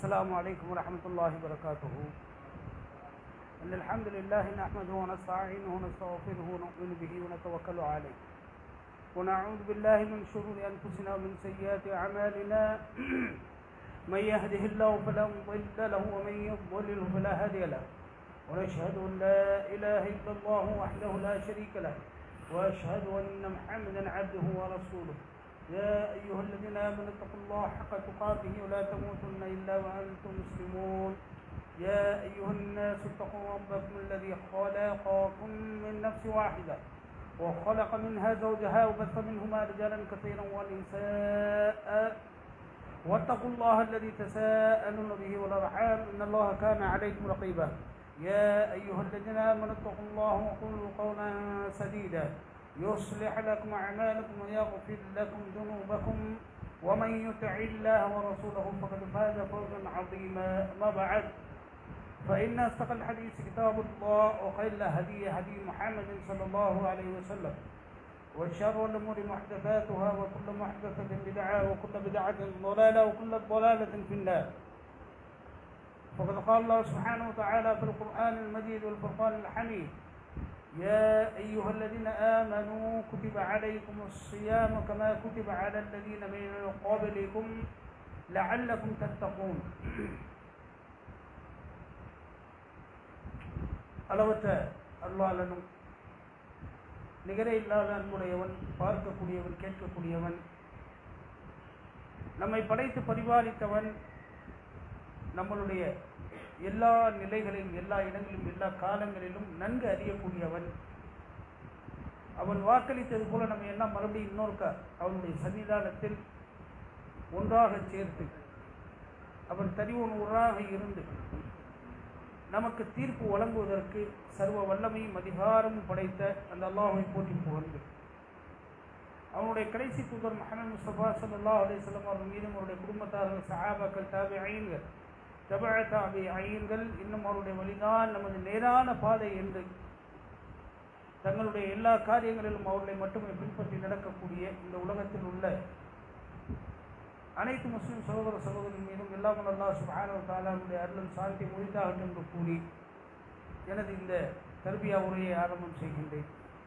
السلام عليكم ورحمة الله وبركاته إن الحمد لله نحمده ونستعينه ونستغفره ونؤمن به ونتوكل عليه ونعوذ بالله من شرور أنفسنا ومن سيئات أعمالنا من يهده الله فلا مضل له ومن يضلل فلا هادي له ونشهد أن لا إله إلا الله وحده لا شريك له وأشهد أن محمدا عبده ورسوله يا أيها الذين آمنوا اتقوا الله حق تقاته ولا تموتن إلا وأنتم مسلمون يا أيها الناس اتقوا ربكم الذي خلقكم من نفس واحدة وخلق منها زوجها وبث منهما رجالا كثيرا ونساء واتقوا الله الذي تساءلون به والأرحام إن الله كان عليكم رقيبا يا أيها الذين آمنوا اتقوا الله وقولوا قولا سديدا يصلح لكم أعمالكم ويغفر لكم ذنوبكم ومن يطع الله ورسوله فقد فاز فوزا عظيما ما بعد فإن أصدق الحديث كتاب الله وخير الهدي هدي محمد صلى الله عليه وسلم وشر الأمور محدثاتها وكل محدثة بدعة وكل بدعة ضلالة وكل ضلالة في النار فقد قال الله سبحانه وتعالى في القرآن المجيد والفرقان الحميد يا أيها الذين آمنوا كتب عليكم الصيام كما كتب على الذين من قبلكم لعلكم تتقون அளவற்ற அருளாளனும் நிகரே இல்லாத அன்புடையவன் பார்க்கக்கூடியவன் கேட்கக்கூடியவன் நம்மை படைத்து பரிபாலித்தவன் நம்மளுடைய எல்லா நிலைகளிலும் எல்லா இடங்களிலும் எல்லா காலங்களிலும் நன்கு அறியக்கூடியவன் அவன் வாக்களித்தது போல நம்ம என்ன மறுபடியும் இன்னொருக்க அவனுடைய சன்னிதானத்தில் ஒன்றாக சேர்த்து அவன் தனி ஒன்றாக இருந்து நமக்கு தீர்ப்பு வழங்குவதற்கு சர்வ வல்லமையும் அதிகாரமும் படைத்த அந்த அல்லாஹை போற்றி புகழ்ந்து அவனுடைய கடைசி தூதர் மஹமது முஸ்தபா சல்லா அலிஸ்லாம் அவர்கள் மீதும் அவருடைய குடும்பத்தார்கள் சஹாபாக்கள் தாபி ஐன்கள் தபா தாபி ஐன்கள் இன்னும் அவருடைய வழிதான் நமது நேரான பாதை என்று தங்களுடைய எல்லா காரியங்களிலும் அவர்களை மட்டுமே பின்பற்றி நடக்கக்கூடிய இந்த உலகத்தில் உள்ள அனைத்து முஸ்லிம் சகோதர சகோதரி மீதும் எல்லாம் அல்லா சுபான தாலாவுடைய அருளும் சாந்தி முடிந்தாகட்டும் என்று கூறி எனது இந்த தர்பியா உரையை ஆரம்பம் செய்கின்றேன்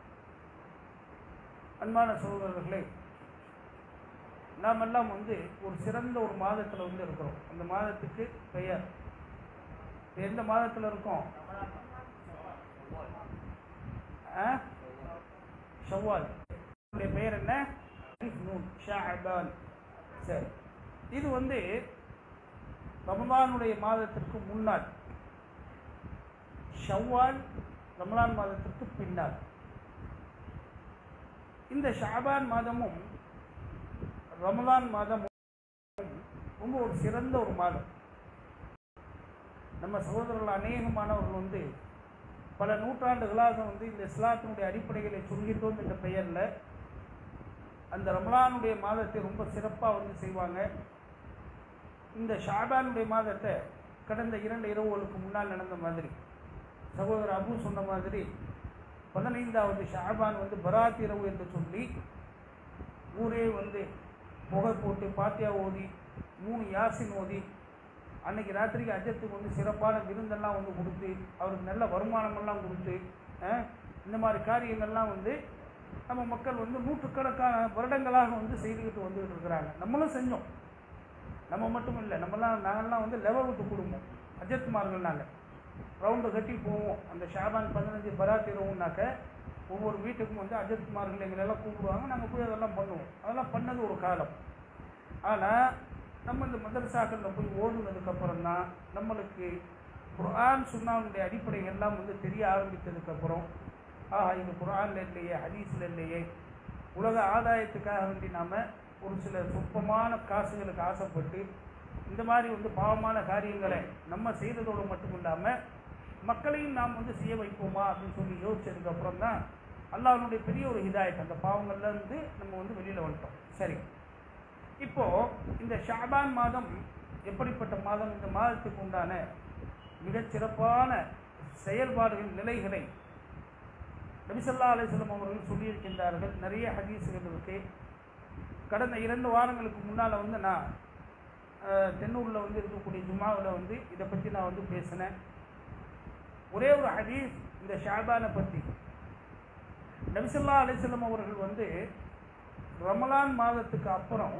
அன்பான சகோதரர்களே நாம் எல்லாம் வந்து ஒரு சிறந்த ஒரு மாதத்தில் வந்து இருக்கிறோம் அந்த மாதத்துக்கு பெயர் எந்த மாதத்தில் இருக்கோம் ஷவ்வால் பெயர் என்ன ஷாபான் சரி இது வந்து ரமலானுடைய மாதத்திற்கு முன்னால் ஷவ்வால் ரமலான் மாதத்திற்கு பின்னால் இந்த ஷாபான் மாதமும் ரமலான் மாதமும் ரொம்ப ஒரு சிறந்த ஒரு மாதம் நம்ம சகோதரர்கள் அநேகமானவர்கள் வந்து பல நூற்றாண்டுகளாக வந்து இந்த இஸ்லாத்தினுடைய அடிப்படைகளை சொல்கின்றோம் என்ற பெயரில் அந்த ரமலானுடைய மாதத்தை ரொம்ப சிறப்பாக வந்து செய்வாங்க இந்த ஷாபானுடைய மாதத்தை கடந்த இரண்டு இரவுகளுக்கு முன்னால் நடந்த மாதிரி சகோதரர் அபு சொன்ன மாதிரி பதினைந்தாவது ஷாபான் வந்து பராத் இரவு என்று சொல்லி ஊரே வந்து புகை போட்டு பாத்தியா ஓதி மூணு யாசின் ஓதி அன்னைக்கு ராத்திரிக்கு அஜத்துக்கு வந்து சிறப்பான விருந்தெல்லாம் வந்து கொடுத்து அவருக்கு நல்ல வருமானமெல்லாம் கொடுத்து இந்த மாதிரி காரியங்கள்லாம் வந்து நம்ம மக்கள் வந்து நூற்றுக்கணக்கான வருடங்களாக வந்து செய்துக்கிட்டு வந்துகிட்டு இருக்கிறாங்க நம்மளும் செஞ்சோம் நம்ம மட்டும் இல்லை நம்மலாம் நாங்கள்லாம் வந்து லெவல் விட்டு குடும்பம் அஜத்மார்கள் நாங்கள் ரவுண்டு கட்டி போவோம் அந்த ஷாபான் பதினஞ்சு பராத் இரவுனாக்க ஒவ்வொரு வீட்டுக்கும் வந்து அஜத்குமார்கள் எங்களெல்லாம் கூப்பிடுவாங்க நாங்கள் போய் அதெல்லாம் பண்ணுவோம் அதெல்லாம் பண்ணது ஒரு காலம் ஆனால் நம்ம இந்த மதரசாக்களில் போய் ஓடுனதுக்கப்புறம் தான் நம்மளுக்கு குரான் சுண்ணாவுடைய அடிப்படைகள் எல்லாம் வந்து தெரிய ஆரம்பித்ததுக்கப்புறம் ஆஹா இது குரானில் இல்லையே ஹதீஸில் இல்லையே உலக ஆதாயத்துக்காக வேண்டி நாம் ஒரு சில சொற்பமான காசுகளுக்கு ஆசைப்பட்டு இந்த மாதிரி வந்து பாவமான காரியங்களை நம்ம செய்ததோடு மட்டும் இல்லாமல் மக்களையும் நாம் வந்து செய்ய வைப்போமா அப்படின்னு சொல்லி யோசிச்சதுக்கப்புறம் தான் அல்லாஹனுடைய பெரிய ஒரு ஹிதாயத் அந்த பாவங்கள்லேருந்து நம்ம வந்து வெளியில் வந்துட்டோம் சரி இப்போது இந்த ஷாபான் மாதம் எப்படிப்பட்ட மாதம் இந்த மாதத்துக்கு உண்டான மிகச்சிறப்பான செயல்பாடுகள் நிலைகளை நபிசல்லா அலிஸ்லம் அவர்கள் சொல்லியிருக்கின்றார்கள் நிறைய ஹதீஸுகள் இருக்கு கடந்த இரண்டு வாரங்களுக்கு முன்னால் வந்து நான் அஹ், தென்னூரில் வந்து இருக்கக்கூடிய ஜுமாவில் வந்து இதை பற்றி நான் வந்து பேசினேன் ஒரே ஒரு ஹதீஸ் இந்த ஷாபானை பற்றி நபிசல்லா அலிசல்லம் அவர்கள் வந்து ரமலான் மாதத்துக்கு அப்புறம்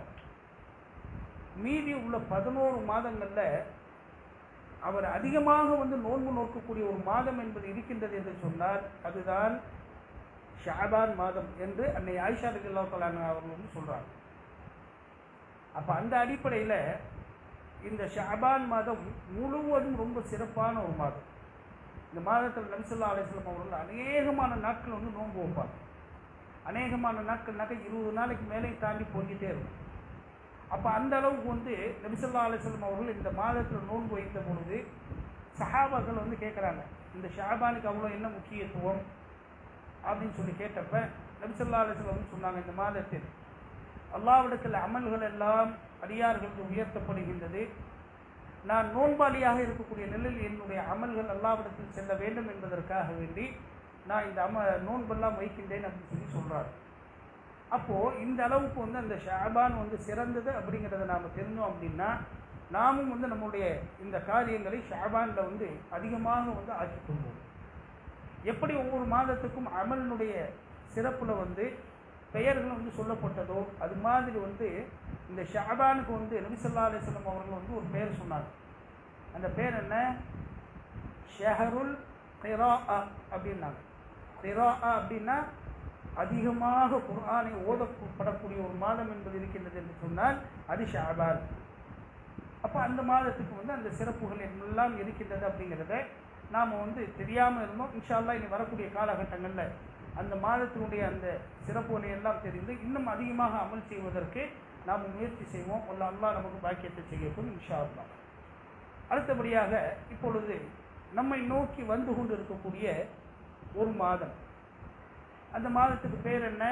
மீதி உள்ள பதினோரு மாதங்களில் அவர் அதிகமாக வந்து நோன்பு நோக்கக்கூடிய ஒரு மாதம் என்பது இருக்கின்றது என்று சொன்னார் அதுதான் ஷாபான் மாதம் என்று அன்னை ஆயிஷா ரலியல்லா தலான் அவர்கள் வந்து சொல்கிறார் அப்போ அந்த அடிப்படையில் இந்த ஷாபான் மாதம் முழுவதும் ரொம்ப சிறப்பான ஒரு மாதம் இந்த மாதத்தில் நபிசல்லா அலிஸ்லாம் அவர்கள் அநேகமான நாட்கள் வந்து நோன்பு வைப்பாங்க அநேகமான நாட்கள்னாக்க இருபது நாளைக்கு மேலே தாண்டி போய்கிட்டே இருக்கும் அப்போ அந்த அளவுக்கு வந்து நபிசல்லா அலிஸ்லாம் அவர்கள் இந்த மாதத்தில் நோன்பு வைத்த பொழுது சஹாபாக்கள் வந்து கேட்குறாங்க இந்த ஷாபானுக்கு அவ்வளோ என்ன முக்கியத்துவம் அப்படின்னு சொல்லி கேட்டப்ப நபிசல்லா அலிஸ்லாம் வந்து சொன்னாங்க இந்த மாதத்தில் அல்லாவிடத்தில் அமல்கள் எல்லாம் அடியார்களுக்கு உயர்த்தப்படுகின்றது நான் நோன்பாளியாக இருக்கக்கூடிய நிலையில் என்னுடைய அமல்கள் அல்லாவிடத்தில் செல்ல வேண்டும் என்பதற்காக வேண்டி நான் இந்த அம நோன்பெல்லாம் வைக்கின்றேன் அப்படின்னு சொல்லி சொல்கிறார் அப்போது இந்த அளவுக்கு வந்து அந்த ஷாபான் வந்து சிறந்தது அப்படிங்கிறத நாம் தெரிஞ்சோம் அப்படின்னா நாமும் வந்து நம்முடைய இந்த காரியங்களை ஷாபானில் வந்து அதிகமாக வந்து ஆக்கிக் கொள்வோம் எப்படி ஒவ்வொரு மாதத்துக்கும் அமலினுடைய சிறப்பில் வந்து பெயர்கள் வந்து சொல்லப்பட்டதோ அது மாதிரி வந்து இந்த ஷாபானுக்கு வந்து நபிசல்லா அலிஸ்லாம் அவர்கள் வந்து ஒரு பெயர் சொன்னாங்க அந்த பேர் என்ன ஷெஹருல் கிரா அப்படின்னாங்க கிரா அப்படின்னா அதிகமாக குர்ஆனை ஓதப்படக்கூடிய ஒரு மாதம் என்பது இருக்கின்றது என்று சொன்னால் அது ஷாபான் அப்போ அந்த மாதத்துக்கு வந்து அந்த சிறப்புகள் எல்லாம் இருக்கின்றது அப்படிங்கிறத நாம் வந்து தெரியாமல் இருந்தோம் இன்ஷா அல்லாஹ் இனி வரக்கூடிய காலகட்டங்களில் அந்த மாதத்தினுடைய அந்த சிறப்புகளை எல்லாம் தெரிந்து இன்னும் அதிகமாக அமல் செய்வதற்கு நாம் முயற்சி செய்வோம் அல்ல அல்லாஹ் நமக்கு பாக்கியத்தை செய்யட்டும் இன்ஷா அல்லாஹ் அடுத்தபடியாக இப்பொழுது நம்மை நோக்கி வந்து கொண்டு இருக்கக்கூடிய ஒரு மாதம் அந்த மாதத்துக்கு பேர் என்ன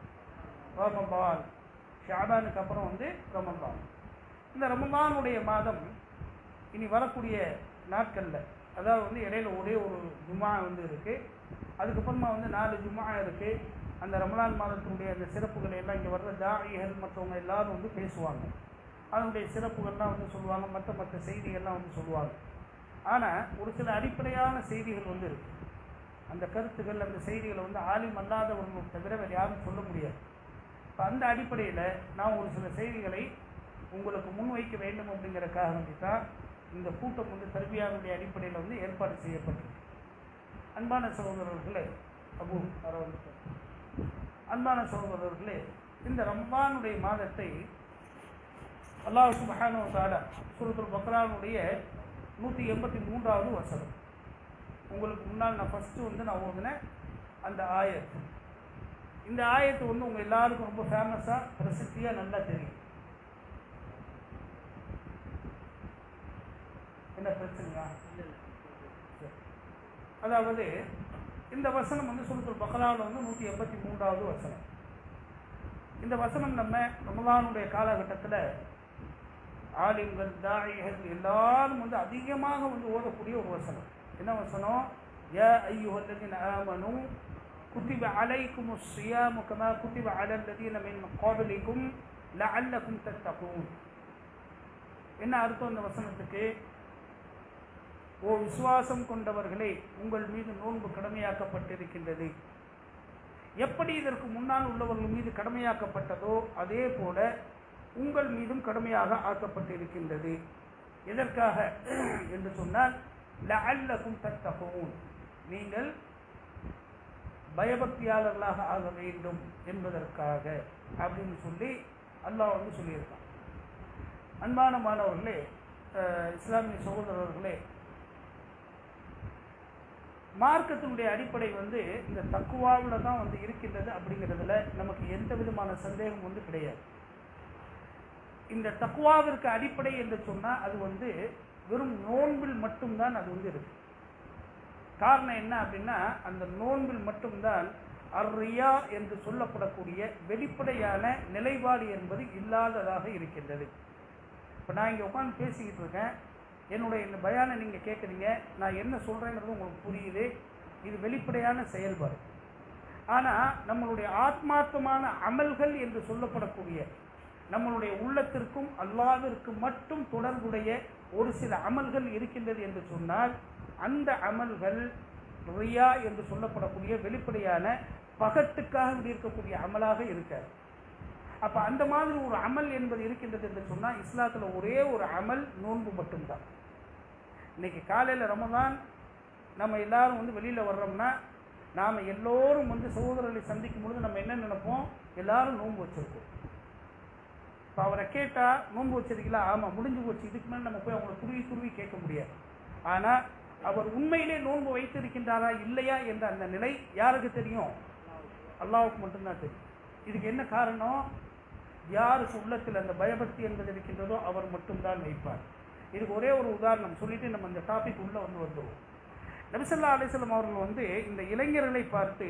ரமபான் ஷாபானுக்கு அப்புறம் வந்து ரமபான் இந்த ரமபானுடைய மாதம் இனி வரக்கூடிய நாட்களில் அதாவது வந்து இடையில ஒரே ஒரு ஜுமா வந்து இருக்குது அதுக்கப்புறமா வந்து நாலு ஜுமா இருக்குது அந்த ரமலான் மாதத்தினுடைய அந்த சிறப்புகளை எல்லாம் இங்கே வர்ற தாயிகள் மற்றவங்க எல்லாரும் வந்து பேசுவாங்க அதனுடைய சிறப்புகள்லாம் வந்து சொல்லுவாங்க மற்ற மற்ற செய்திகள்லாம் வந்து சொல்லுவாங்க ஆனால் ஒரு சில அடிப்படையான செய்திகள் வந்து இருக்குது அந்த கருத்துக்கள் அந்த செய்திகளை வந்து ஆலிம் அல்லாதவர்கள் தவிர வேறு யாரும் சொல்ல முடியாது இப்போ அந்த அடிப்படையில் நான் ஒரு சில செய்திகளை உங்களுக்கு முன்வைக்க வேண்டும் அப்படிங்கிறக்காக வேண்டி தான் இந்த கூட்டம் வந்து தர்பியாவுடைய அடிப்படையில் வந்து ஏற்பாடு செய்யப்பட்டிருக்கு அன்பான சகோதரர்களே அபு அரவந்து அன்பான சகோதரர்களே இந்த ரம்பானுடைய மாதத்தை அல்லாஹ் சுபஹானு தாலா சூரத்துல் பக்ரானுடைய நூற்றி எண்பத்தி மூன்றாவது வசனம் உங்களுக்கு முன்னால் நான் ஃபஸ்ட்டு வந்து நான் ஓதுனேன் அந்த ஆயத்து இந்த ஆயத்து வந்து உங்கள் எல்லாருக்கும் ரொம்ப ஃபேமஸாக பிரசித்தியாக நல்லா தெரியும் என்ன பிரச்சனையா சரி. அதாவது இந்த வசனம் வந்து சுருத்துல் பக்கலாவில் வந்து நூற்றி எண்பத்தி மூன்றாவது வசனம் இந்த வசனம் நம்ம ரமலானுடைய காலகட்டத்தில் ஆலிம்கள் தாயிகள் எல்லாரும் வந்து அதிகமாக வந்து ஓதக்கூடிய ஒரு வசனம் என்ன வசனம் யா ஐயுஹல்லதீன ஆமனு குத்திப அலைக்கும் الصيام كما كتب على الذين من قبلكم لعلكم تتقون என்ன அர்த்தம் இந்த வசனத்துக்கு ஓ விசுவாசம் கொண்டவர்களே உங்கள் மீது நோன்பு கடமையாக்கப்பட்டிருக்கின்றது எப்படி இதற்கு முன்னால் உள்ளவர்கள் மீது கடமையாக்கப்பட்டதோ அதே போல உங்கள் மீதும் கடமையாக ஆக்கப்பட்டிருக்கின்றது எதற்காக என்று சொன்னால் லஅல்லக்கும் தத்தகவும் நீங்கள் பயபக்தியாளர்களாக ஆக வேண்டும் என்பதற்காக அப்படின்னு சொல்லி அல்லாஹ் வந்து சொல்லியிருக்கான் அன்பான மாணவர்களே அஹ், இஸ்லாமிய சகோதரர்களே மார்க்கத்தினுடைய அடிப்படை வந்து இந்த தக்குவாவில் தான் வந்து இருக்கின்றது அப்படிங்கிறதுல நமக்கு எந்த விதமான சந்தேகம் வந்து கிடையாது இந்த தக்குவாவிற்கு அடிப்படை என்று சொன்னால் அது வந்து வெறும் நோன்பில் மட்டும்தான் அது வந்து இருக்கு காரணம் என்ன அப்படின்னா அந்த நோன்பில் மட்டும்தான் அர்ரியா என்று சொல்லப்படக்கூடிய வெளிப்படையான நிலைப்பாடு என்பது இல்லாததாக இருக்கின்றது இப்போ நான் இங்கே உட்காந்து பேசிக்கிட்டு இருக்கேன் என்னுடைய இந்த பயானை நீங்கள் கேட்குறீங்க நான் என்ன சொல்கிறேங்கிறது உங்களுக்கு புரியுது இது வெளிப்படையான செயல்பாடு ஆனால் நம்மளுடைய ஆத்மார்த்தமான அமல்கள் என்று சொல்லப்படக்கூடிய நம்மளுடைய உள்ளத்திற்கும் அல்லாவிற்கு மட்டும் தொடர்புடைய ஒரு சில அமல்கள் இருக்கின்றது என்று சொன்னால் அந்த அமல்கள் ரியா என்று சொல்லப்படக்கூடிய வெளிப்படையான பகட்டுக்காக இருக்கக்கூடிய அமலாக இருக்காது அப்ப அந்த மாதிரி ஒரு அமல் என்பது இருக்கின்றது என்று சொன்னா இஸ்லாத்துல ஒரே ஒரு அமல் நோன்பு மட்டும்தான் இன்னைக்கு காலையில ரமதான் நம்ம எல்லாரும் வந்து வெளியில வர்றோம்னா நாம எல்லோரும் வந்து சகோதரர்களை சந்திக்கும் பொழுது நம்ம என்ன நினைப்போம் எல்லாரும் நோன்பு வச்சிருக்கோம் இப்போ அவரை கேட்டா நோன்பு வச்சிருக்கீங்களா ஆமா முடிஞ்சு போச்சு இதுக்கு மேலே நம்ம போய் அவங்களை துருவி துருவி கேட்க முடியாது ஆனா அவர் உண்மையிலே நோன்பு வைத்திருக்கின்றாரா இல்லையா என்ற அந்த நிலை யாருக்கு தெரியும் அல்லாவுக்கு மட்டும்தான் தெரியும் இதுக்கு என்ன காரணம் யாருக்கு உள்ளத்தில் அந்த பயபக்தி என்பது இருக்கின்றதோ அவர் மட்டும்தான் வைப்பார் இதுக்கு ஒரே ஒரு உதாரணம் சொல்லிட்டு நம்ம இந்த டாபிக் உள்ள வந்து வந்துருவோம் நபிசல்லா அலிஸ்லாம் அவர்கள் வந்து இந்த இளைஞர்களை பார்த்து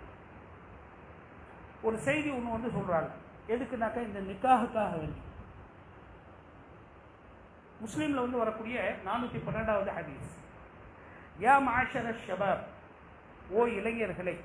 ஒரு செய்தி ஒன்று வந்து சொல்றாங்க எதுக்குனாக்கா இந்த நிக்காகுக்காக வேண்டி முஸ்லீம்ல வந்து வரக்கூடிய நானூற்றி பன்னெண்டாவது ஹதீஸ் யா மாஷர ஷபாப் ஓ இளைஞர்களை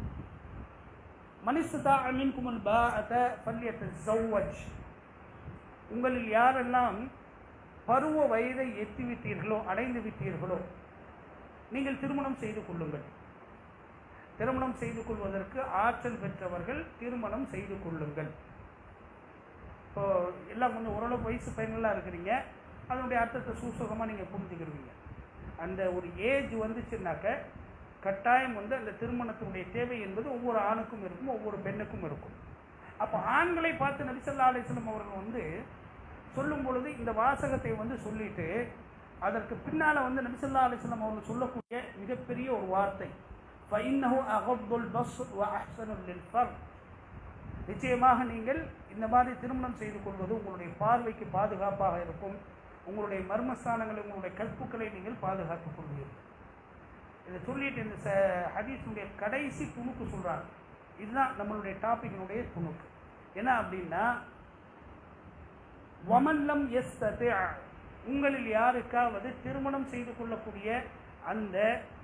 மனிஸ்தா அமீன் குமல் பா அத பல்லியத்த ஜவ்வஜ் உங்களில் யாரெல்லாம் பருவ வயதை எத்தி விட்டீர்களோ அடைந்து விட்டீர்களோ நீங்கள் திருமணம் செய்து கொள்ளுங்கள் திருமணம் செய்து கொள்வதற்கு ஆற்றல் பெற்றவர்கள் திருமணம் செய்து கொள்ளுங்கள் இப்போ எல்லாம் கொஞ்சம் ஓரளவு வயசு பையன்களாக இருக்கிறீங்க அதனுடைய அர்த்தத்தை சூசகமாக நீங்கள் புரிஞ்சுக்கிடுவீங்க அந்த ஒரு ஏஜ் வந்துச்சுன்னாக்க கட்டாயம் வந்து அந்த திருமணத்தினுடைய தேவை என்பது ஒவ்வொரு ஆணுக்கும் இருக்கும் ஒவ்வொரு பெண்ணுக்கும் இருக்கும் அப்போ ஆண்களை பார்த்து நபிசல்லா அலிஸ்லம் அவர்கள் வந்து சொல்லும் பொழுது இந்த வாசகத்தை வந்து சொல்லிட்டு அதற்கு பின்னால் வந்து நபிசல்லா அலிஸ்லம் அவர்கள் சொல்லக்கூடிய மிகப்பெரிய ஒரு வார்த்தை فَإِنَّهُ أَغَضُّ الْبَصْرِ وَأَحْسَنُ لِلْفَرْجِ நிச்சயமாக நீங்கள் இந்த மாதிரி திருமணம் செய்து கொள்வது உங்களுடைய பார்வைக்கு பாதுகாப்பாக இருக்கும் உங்களுடைய மர்மஸ்தானங்களை உங்களுடைய கற்புக்களை நீங்கள் பாதுகாத்துக் கொள்வீர்கள் இதை சொல்லிட்டு இந்த ச ஹதீஸுடைய கடைசி துணுக்கு சொல்றாங்க இதுதான் நம்மளுடைய டாபிக்கினுடைய துணுக்கு என்ன அப்படின்னா வமல்லம் எஸ் உங்களில் யாருக்காவது திருமணம் செய்து கொள்ளக்கூடிய அந்த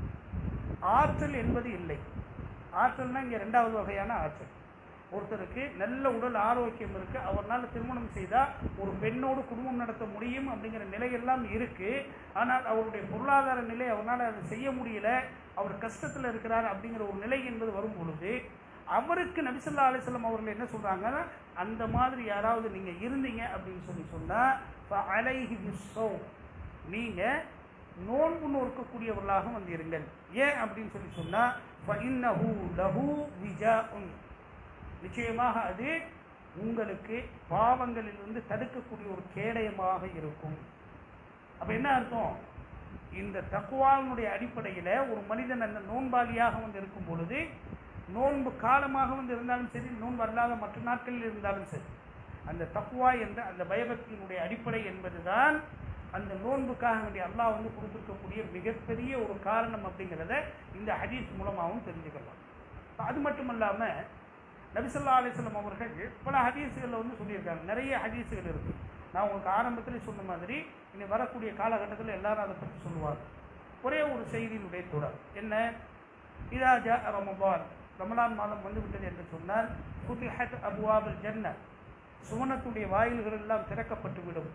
ஆற்றல் என்பது இல்லை ஆற்றல்னா இங்கே ரெண்டாவது வகையான ஆற்றல் ஒருத்தருக்கு நல்ல உடல் ஆரோக்கியம் இருக்கு அவரால் திருமணம் செய்தால் ஒரு பெண்ணோடு குடும்பம் நடத்த முடியும் அப்படிங்கிற நிலையெல்லாம் இருக்கு ஆனால் அவருடைய பொருளாதார நிலை அவரால் அதை செய்ய முடியல அவர் கஷ்டத்தில் இருக்கிறார் அப்படிங்கிற ஒரு நிலை என்பது வரும் பொழுது அவருக்கு நபிசல்லா அலிஸ்லாம் அவர்கள் என்ன சொல்றாங்கன்னா அந்த மாதிரி யாராவது நீங்க இருந்தீங்க அப்படின்னு சொல்லி சொன்னா அலைஹி விஸ்ஸோ நீங்க நோன்பு நோக்கக்கூடியவர்களாக வந்து இருங்கள் ஏன் அப்படின்னு சொல்லி சொன்னா ஃபஇன்னஹு லஹு விஜாஉன் நிச்சயமாக அது உங்களுக்கு பாவங்களிலிருந்து தடுக்கக்கூடிய ஒரு கேடயமாக இருக்கும் அப்ப என்ன அர்த்தம் இந்த தக்குவாவினுடைய அடிப்படையில் ஒரு மனிதன் அந்த நோன்பாளியாக வந்து இருக்கும் பொழுது நோன்பு காலமாக வந்து இருந்தாலும் சரி நோன்பு அல்லாத மற்ற நாட்களில் இருந்தாலும் சரி அந்த தக்குவா என்ற அந்த பயபக்தியினுடைய அடிப்படை என்பதுதான் அந்த நோன்புக்காக வேண்டிய அல்லாஹ் வந்து கொடுத்துருக்கக்கூடிய மிகப்பெரிய ஒரு காரணம் அப்படிங்கிறத இந்த ஹதீஸ் மூலமாகவும் தெரிஞ்சுக்கலாம் அது மட்டும் இல்லாமல் நபிசல்லா அலிஸ்லாம் அவர்கள் பல ஹதீஸுகளில் வந்து சொல்லியிருக்காங்க நிறைய ஹதீஸுகள் இருக்கு நான் உங்களுக்கு ஆரம்பத்தில் சொன்ன மாதிரி இனி வரக்கூடிய காலகட்டத்தில் எல்லாரும் அதை பற்றி சொல்லுவாங்க ஒரே ஒரு செய்தியினுடைய தொடர் என்ன இதா ஜா ரமபான் ரமலான் மாதம் வந்துவிட்டது என்று சொன்னால் புதிஹத் அபுவாபுல் ஜன்ன சுவனத்துடைய வாயில்கள் எல்லாம் திறக்கப்பட்டு விடும்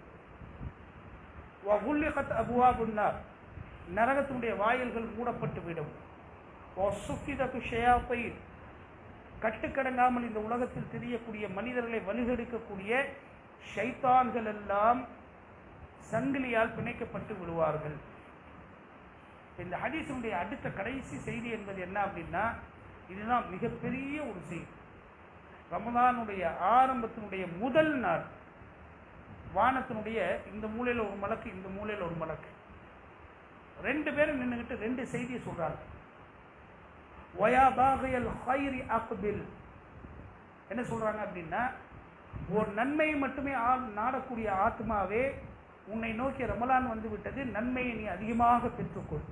வகுல்லிகத் அபுவாபுன்னார் நரகத்தினுடைய வாயில்கள் மூடப்பட்டு விடும் சுஃபிதத்து ஷயாத்தைன் கட்டுக்கடங்காமல் இந்த உலகத்தில் தெரியக்கூடிய மனிதர்களை வழிகெடுக்கக்கூடிய ஷைத்தான்கள் எல்லாம் சங்கிலியால் பிணைக்கப்பட்டு விடுவார்கள் இந்த ஹதீஸுடைய அடுத்த கடைசி செய்தி என்பது என்ன அப்படின்னா இதுதான் மிகப்பெரிய ஒரு செய்தி ரமதானுடைய ஆரம்பத்தினுடைய முதல் நாள் வானத்தினுடைய இந்த மூலையில் ஒரு மலக்கு இந்த மூலையில் ஒரு மலக்கு ரெண்டு பேரும் நின்றுக்கிட்டு ரெண்டு செய்தியை சொல்றாங்க வயா பாகையல் ஹைரி அக்பில் என்ன சொல்றாங்க அப்படின்னா ஒரு நன்மையை மட்டுமே ஆ- நாடக்கூடிய ஆத்மாவே உன்னை நோக்கி ரமலான் வந்து விட்டது நன்மையை நீ அதிகமாக பெற்றுக்கொள்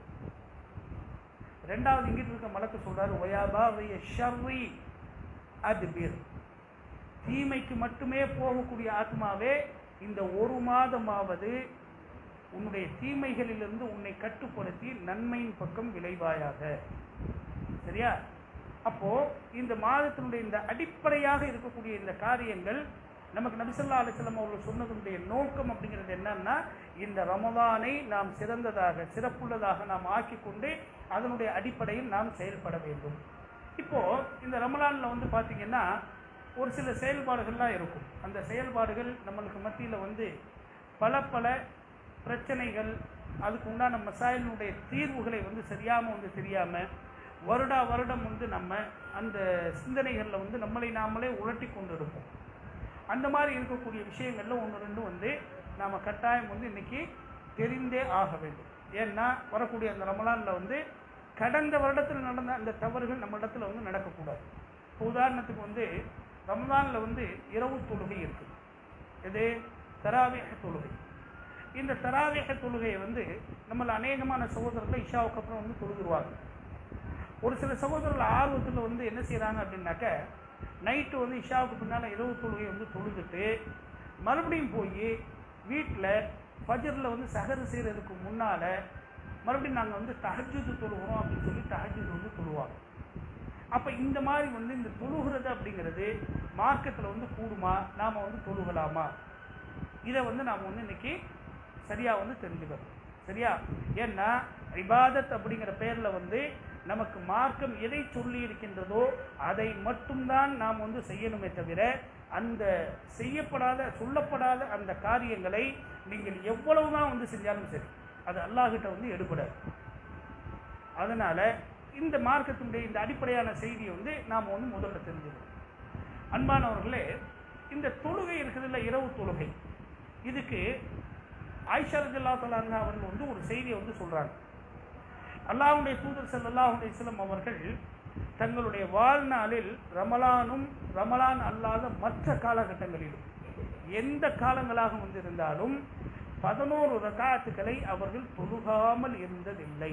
ரெண்டாவது இங்கிட்டு இருக்க மலக்கு சொல்றாரு வயா பாகைய ஷர்ரி அத்பிர் தீமைக்கு மட்டுமே போகக்கூடிய ஆத்மாவே இந்த ஒரு மாதமாவது உன்னுடைய தீமைகளிலிருந்து உன்னை கட்டுப்படுத்தி நன்மையின் பக்கம் விளைவாயாக சரியா அப்போ இந்த மாதத்தினுடைய இந்த அடிப்படையாக இருக்கக்கூடிய இந்த காரியங்கள் நமக்கு நபிசல்லா அலிஸ்லாம் அவர்கள் சொன்னதனுடைய நோக்கம் அப்படிங்கிறது என்னன்னா இந்த ரமதானை நாம் சிறந்ததாக சிறப்புள்ளதாக நாம் ஆக்கி கொண்டு அதனுடைய அடிப்படையில் நாம் செயல்பட வேண்டும் இப்போ இந்த ரமலானில் வந்து பார்த்தீங்கன்னா ஒரு சில செயல்பாடுகள்லாம் இருக்கும் அந்த செயல்பாடுகள் நம்மளுக்கு மத்தியில் வந்து பல பல பிரச்சனைகள் அதுக்கு உண்டான மசாயினுடைய தீர்வுகளை வந்து சரியாமல் வந்து தெரியாமல் வருடா வருடம் வந்து நம்ம அந்த சிந்தனைகளில் வந்து நம்மளை நாமளே உழட்டி கொண்டு இருப்போம் அந்த மாதிரி இருக்கக்கூடிய விஷயங்கள்ல ஒன்று ரெண்டு வந்து நாம் கட்டாயம் வந்து இன்னைக்கு தெரிந்தே ஆக வேண்டும் ஏன்னா வரக்கூடிய அந்த ரமலானில் வந்து கடந்த வருடத்தில் நடந்த அந்த தவறுகள் நம்ம இடத்துல வந்து நடக்கக்கூடாது இப்போ உதாரணத்துக்கு வந்து ரமலானில் வந்து இரவு தொழுகை இருக்குது இது தராவேக தொழுகை இந்த தராவேக தொழுகையை வந்து நம்மள அநேகமான சகோதரர்கள் இஷாவுக்கு அப்புறம் வந்து தொழுதுருவாங்க ஒரு சில சகோதரர்கள் ஆர்வத்தில் வந்து என்ன செய்கிறாங்க அப்படின்னாக்க நைட்டு வந்து இஷாவுக்கு பின்னால் இரவு தொழுகை வந்து தொழுதுட்டு மறுபடியும் போய் வீட்டில் ஃபஜரில் வந்து சகரு செய்கிறதுக்கு முன்னால் மறுபடியும் நாங்கள் வந்து தஹஜுது தொழுகிறோம் அப்படின்னு சொல்லி தஹஜுது வந்து தொழுவாங்க அப்போ இந்த மாதிரி வந்து இந்த தொழுகிறது அப்படிங்கிறது மார்க்கத்தில் வந்து கூடுமா நாம் வந்து தொழுகலாமா இதை வந்து நாம் வந்து இன்னைக்கு சரியாக வந்து தெரிஞ்சுக்கணும் சரியா ஏன்னா இபாதத் அப்படிங்கிற பெயரில் வந்து நமக்கு மார்க்கம் எதை சொல்லி இருக்கின்றதோ அதை மட்டும்தான் நாம் வந்து செய்யணுமே தவிர அந்த செய்யப்படாத சொல்லப்படாத அந்த காரியங்களை நீங்கள் எவ்வளவு தான் வந்து செஞ்சாலும் சரி அது அல்லாஹ்கிட்ட வந்து எடுபடாது அதனால இந்த மார்க்கத்தினுடைய இந்த அடிப்படையான செய்தியை வந்து நாம் வந்து முதல்ல தெரிஞ்சுக்கணும் அன்பானவர்களே இந்த தொழுகை இருக்குதுல்ல இரவு தொழுகை இதுக்கு ஆயிஷா ரஜல்லா தலாங்க அவர்கள் வந்து ஒரு செய்தியை வந்து சொல்றாங்க அல்லாஹ்வுடைய தூதர் ஸல்லல்லாஹு அலைஹி வஸல்லம் அவர்கள் தங்களுடைய வாழ்நாளில் ரமலானும் ரமலான் அல்லாத மற்ற காலகட்டங்களிலும் எந்த காலங்களாக வந்திருந்தாலும் பதினோரு ரகாத்துக்களை அவர்கள் தொழுகாமல் இருந்ததில்லை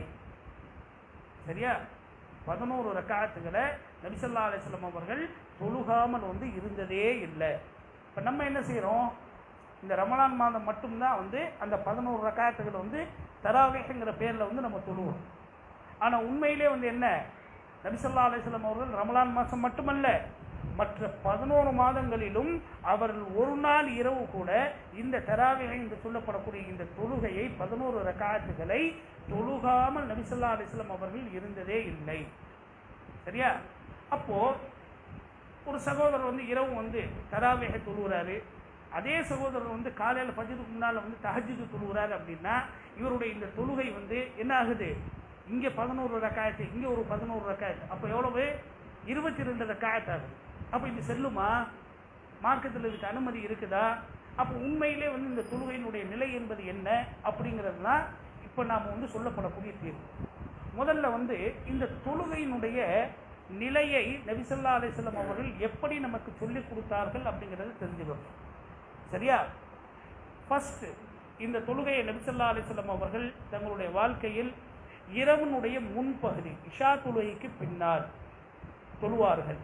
சரியா பதினோரு ரக்காத்துகளை நபிசல்லா அலிஸ்லாம் அவர்கள் தொழுகாமல் வந்து இருந்ததே இல்லை இப்போ நம்ம என்ன செய்கிறோம் இந்த ரமலான் மாதம் மட்டும்தான் வந்து அந்த பதினோரு ரக்காத்துகளை வந்து தராவேகங்கிற பேரில் வந்து நம்ம தொழுவோம் ஆனால் உண்மையிலே வந்து என்ன நபிசல்லா அலிஸ்லாம் அவர்கள் ரமலான் மாதம் மட்டுமல்ல மற்ற பதினோரு மாதங்களிலும் அவர்கள் ஒரு நாள் இரவு கூட இந்த தராவிகை என்று சொல்லப்படக்கூடிய இந்த தொழுகையை பதினோரு ரக்காத்துகளை தொழுகாமல் நபிசல்லா அலிஸ்லாம் அவர்கள் இருந்ததே இல்லை சரியா அப்போ ஒரு சகோதரர் வந்து இரவு வந்து தராவிகை தொழுகிறாரு அதே சகோதரர் வந்து காலையில் ஃபஜ்ருக்கு முன்னால் வந்து தஹஜ்ஜுது தொழுகிறாரு அப்படின்னா இவருடைய இந்த தொழுகை வந்து என்ன ஆகுது இங்கே பதினோரு ரக்காயத்து இங்கே ஒரு பதினோரு ரக்காயத்து அப்போ எவ்வளவு இருபத்தி ரெண்டு ரக்காயத்து ஆகுது அப்போ இது செல்லுமா மார்க்கத்தில் இதுக்கு அனுமதி இருக்குதா அப்போ உண்மையிலே வந்து இந்த தொழுகையினுடைய நிலை என்பது என்ன அப்படிங்கிறது தான் இப்போ நாம் வந்து சொல்லப்படக்கூடிய தீர்வு முதல்ல வந்து இந்த தொழுகையினுடைய நிலையை நபிசல்லா அலிஸ்லாம் அவர்கள் எப்படி நமக்கு சொல்லிக் கொடுத்தார்கள் அப்படிங்கிறது தெரிஞ்சுக்கணும் சரியா ஃபர்ஸ்ட் இந்த தொழுகையை நபிசல்லா அலிஸ்லாம் அவர்கள் தங்களுடைய வாழ்க்கையில் இரவனுடைய முன்பகுதி இஷா தொழுகைக்கு பின்னால் தொழுவார்கள்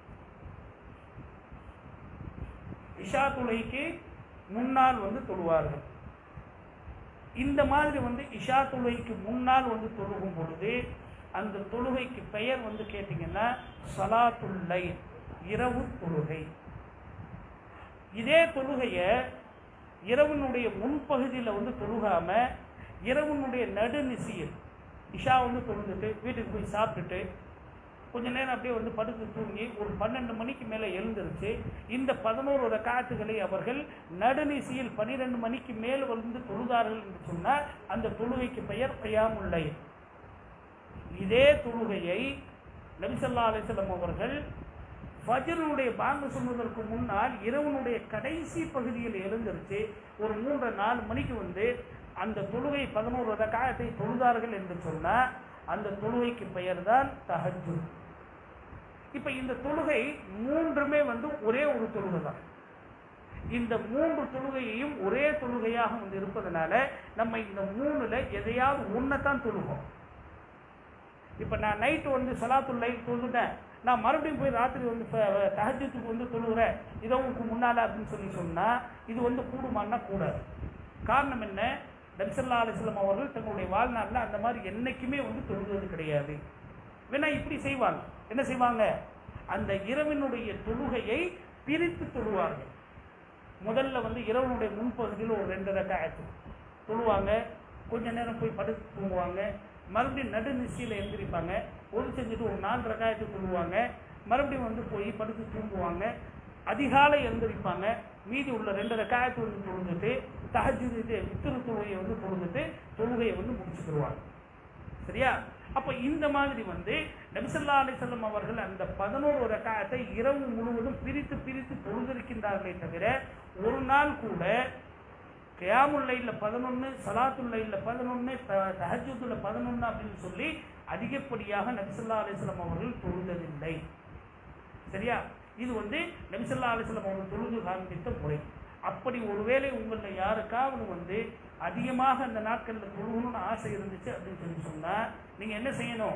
இஷா தொழுகைக்கு முன்னால் வந்து தொழுவார்கள் இந்த மாதிரி வந்து இஷா தொழுகைக்கு முன்னால் வந்து தொழுகும் பொழுது அந்த தொழுகைக்கு பெயர் வந்து கேட்டிங்கன்னா சலாத்துல்லை இரவு தொழுகை இதே தொழுகையை இரவனுடைய முன்பகுதியில் வந்து தொழுகாம இரவனுடைய நடுநிசியில் இஷா வந்து தொழுந்துட்டு வீட்டுக்கு போய் சாப்பிட்டுட்டு கொஞ்ச நேரம் அப்படியே வந்து படுத்து தூங்கி ஒரு பன்னெண்டு மணிக்கு மேலே எழுந்திருச்சு இந்த பதினோரு ரக்காத்துகளை அவர்கள் நடுநிசியில் பன்னிரெண்டு மணிக்கு மேல் வந்து தொழுதார்கள் என்று சொன்னால் அந்த தொழுகைக்கு பெயர் பயாமுல்லை இதே தொழுகையை நபிசல்லா அலிஸ்லாம் அவர்கள் ஃபஜ்ருடைய பாங்கு சொன்னதற்கு முன்னால் இரவனுடைய கடைசி பகுதியில் எழுந்திருச்சு ஒரு மூன்று நாலு மணிக்கு வந்து அந்த தொழுகை பதினோரு ரக்காயத்தை தொழுதார்கள் என்று சொன்னால் அந்த தொழுகைக்கு பெயர் தான் தஹஜு இப்போ இந்த தொழுகை மூன்றுமே வந்து ஒரே ஒரு தொழுகை தான் இந்த மூன்று தொழுகையையும் ஒரே தொழுகையாக வந்து இருப்பதனால நம்ம இந்த மூணுல எதையாவது ஒன்றைத்தான் தொழுவோம் இப்போ நான் நைட்டு வந்து சலாத்துல்லை தொழுதுட்டேன் நான் மறுபடியும் போய் ராத்திரி வந்து தஹஜத்துக்கு வந்து தொழுகிறேன் இதோ உங்களுக்கு முன்னால் அப்படின்னு சொல்லி சொன்னால் இது வந்து கூடுமான்னா கூடாது காரணம் என்ன நபிசல்லா அலிஸ்லாம் அவர்கள் தங்களுடைய வாழ்நாளில் அந்த மாதிரி என்னைக்குமே வந்து தொழுகிறது கிடையாது வேணா இப்படி செய்வாங்க என்ன செய்வாங்க அந்த இரவினுடைய தொழுகையை பிரித்து தொழுவார்கள் முதல்ல வந்து இரவனுடைய முன்பகுதியில் ஒரு ரெண்டு ரக்காயத்து தொழுவாங்க கொஞ்ச நேரம் போய் படுத்து தூங்குவாங்க மறுபடியும் நடுநிசையில் எந்திரிப்பாங்க ஒரு செஞ்சுட்டு ஒரு நாலு ரக்காயத்து தொழுவாங்க மறுபடியும் வந்து போய் படுத்து தூங்குவாங்க அதிகாலை எந்திரிப்பாங்க மீதி உள்ள ரெண்டு ரக்காயத்து வந்து தொழுந்துட்டு தஹஜ்ஜுது இது வித்திரு தொழுகையை வந்து தொழுந்துட்டு தொழுகையை வந்து முடிச்சுக்கிடுவாங்க சரியா அப்போ இந்த மாதிரி வந்து நபிசல்லா அலிசல்லம் அவர்கள் அந்த பதினோரு ரக்காயத்தை இரவு முழுவதும் பிரித்து பிரித்து தொழுதிருக்கின்றார்களே தவிர ஒரு நாள் கூட கியாமுல்லையில் பதினொன்று சலாத்துல்லையில் பதினொன்று தஹஜுத்துல பதினொன்று அப்படின்னு சொல்லி அதிகப்படியாக நபிசல்லா அலிஸ்லாம் அவர்கள் தொழுததில்லை சரியா இது வந்து நபிசல்லா அலிஸ்லாம் அவர்கள் தொழுது காண்பித்த முறை அப்படி ஒருவேளை உங்களில் யாருக்காவது வந்து அதிகமாக அந்த நாட்களில் தொழுகணும்னு ஆசை இருந்துச்சு அப்படின்னு சொல்லி சொன்னால் நீங்கள் என்ன செய்யணும்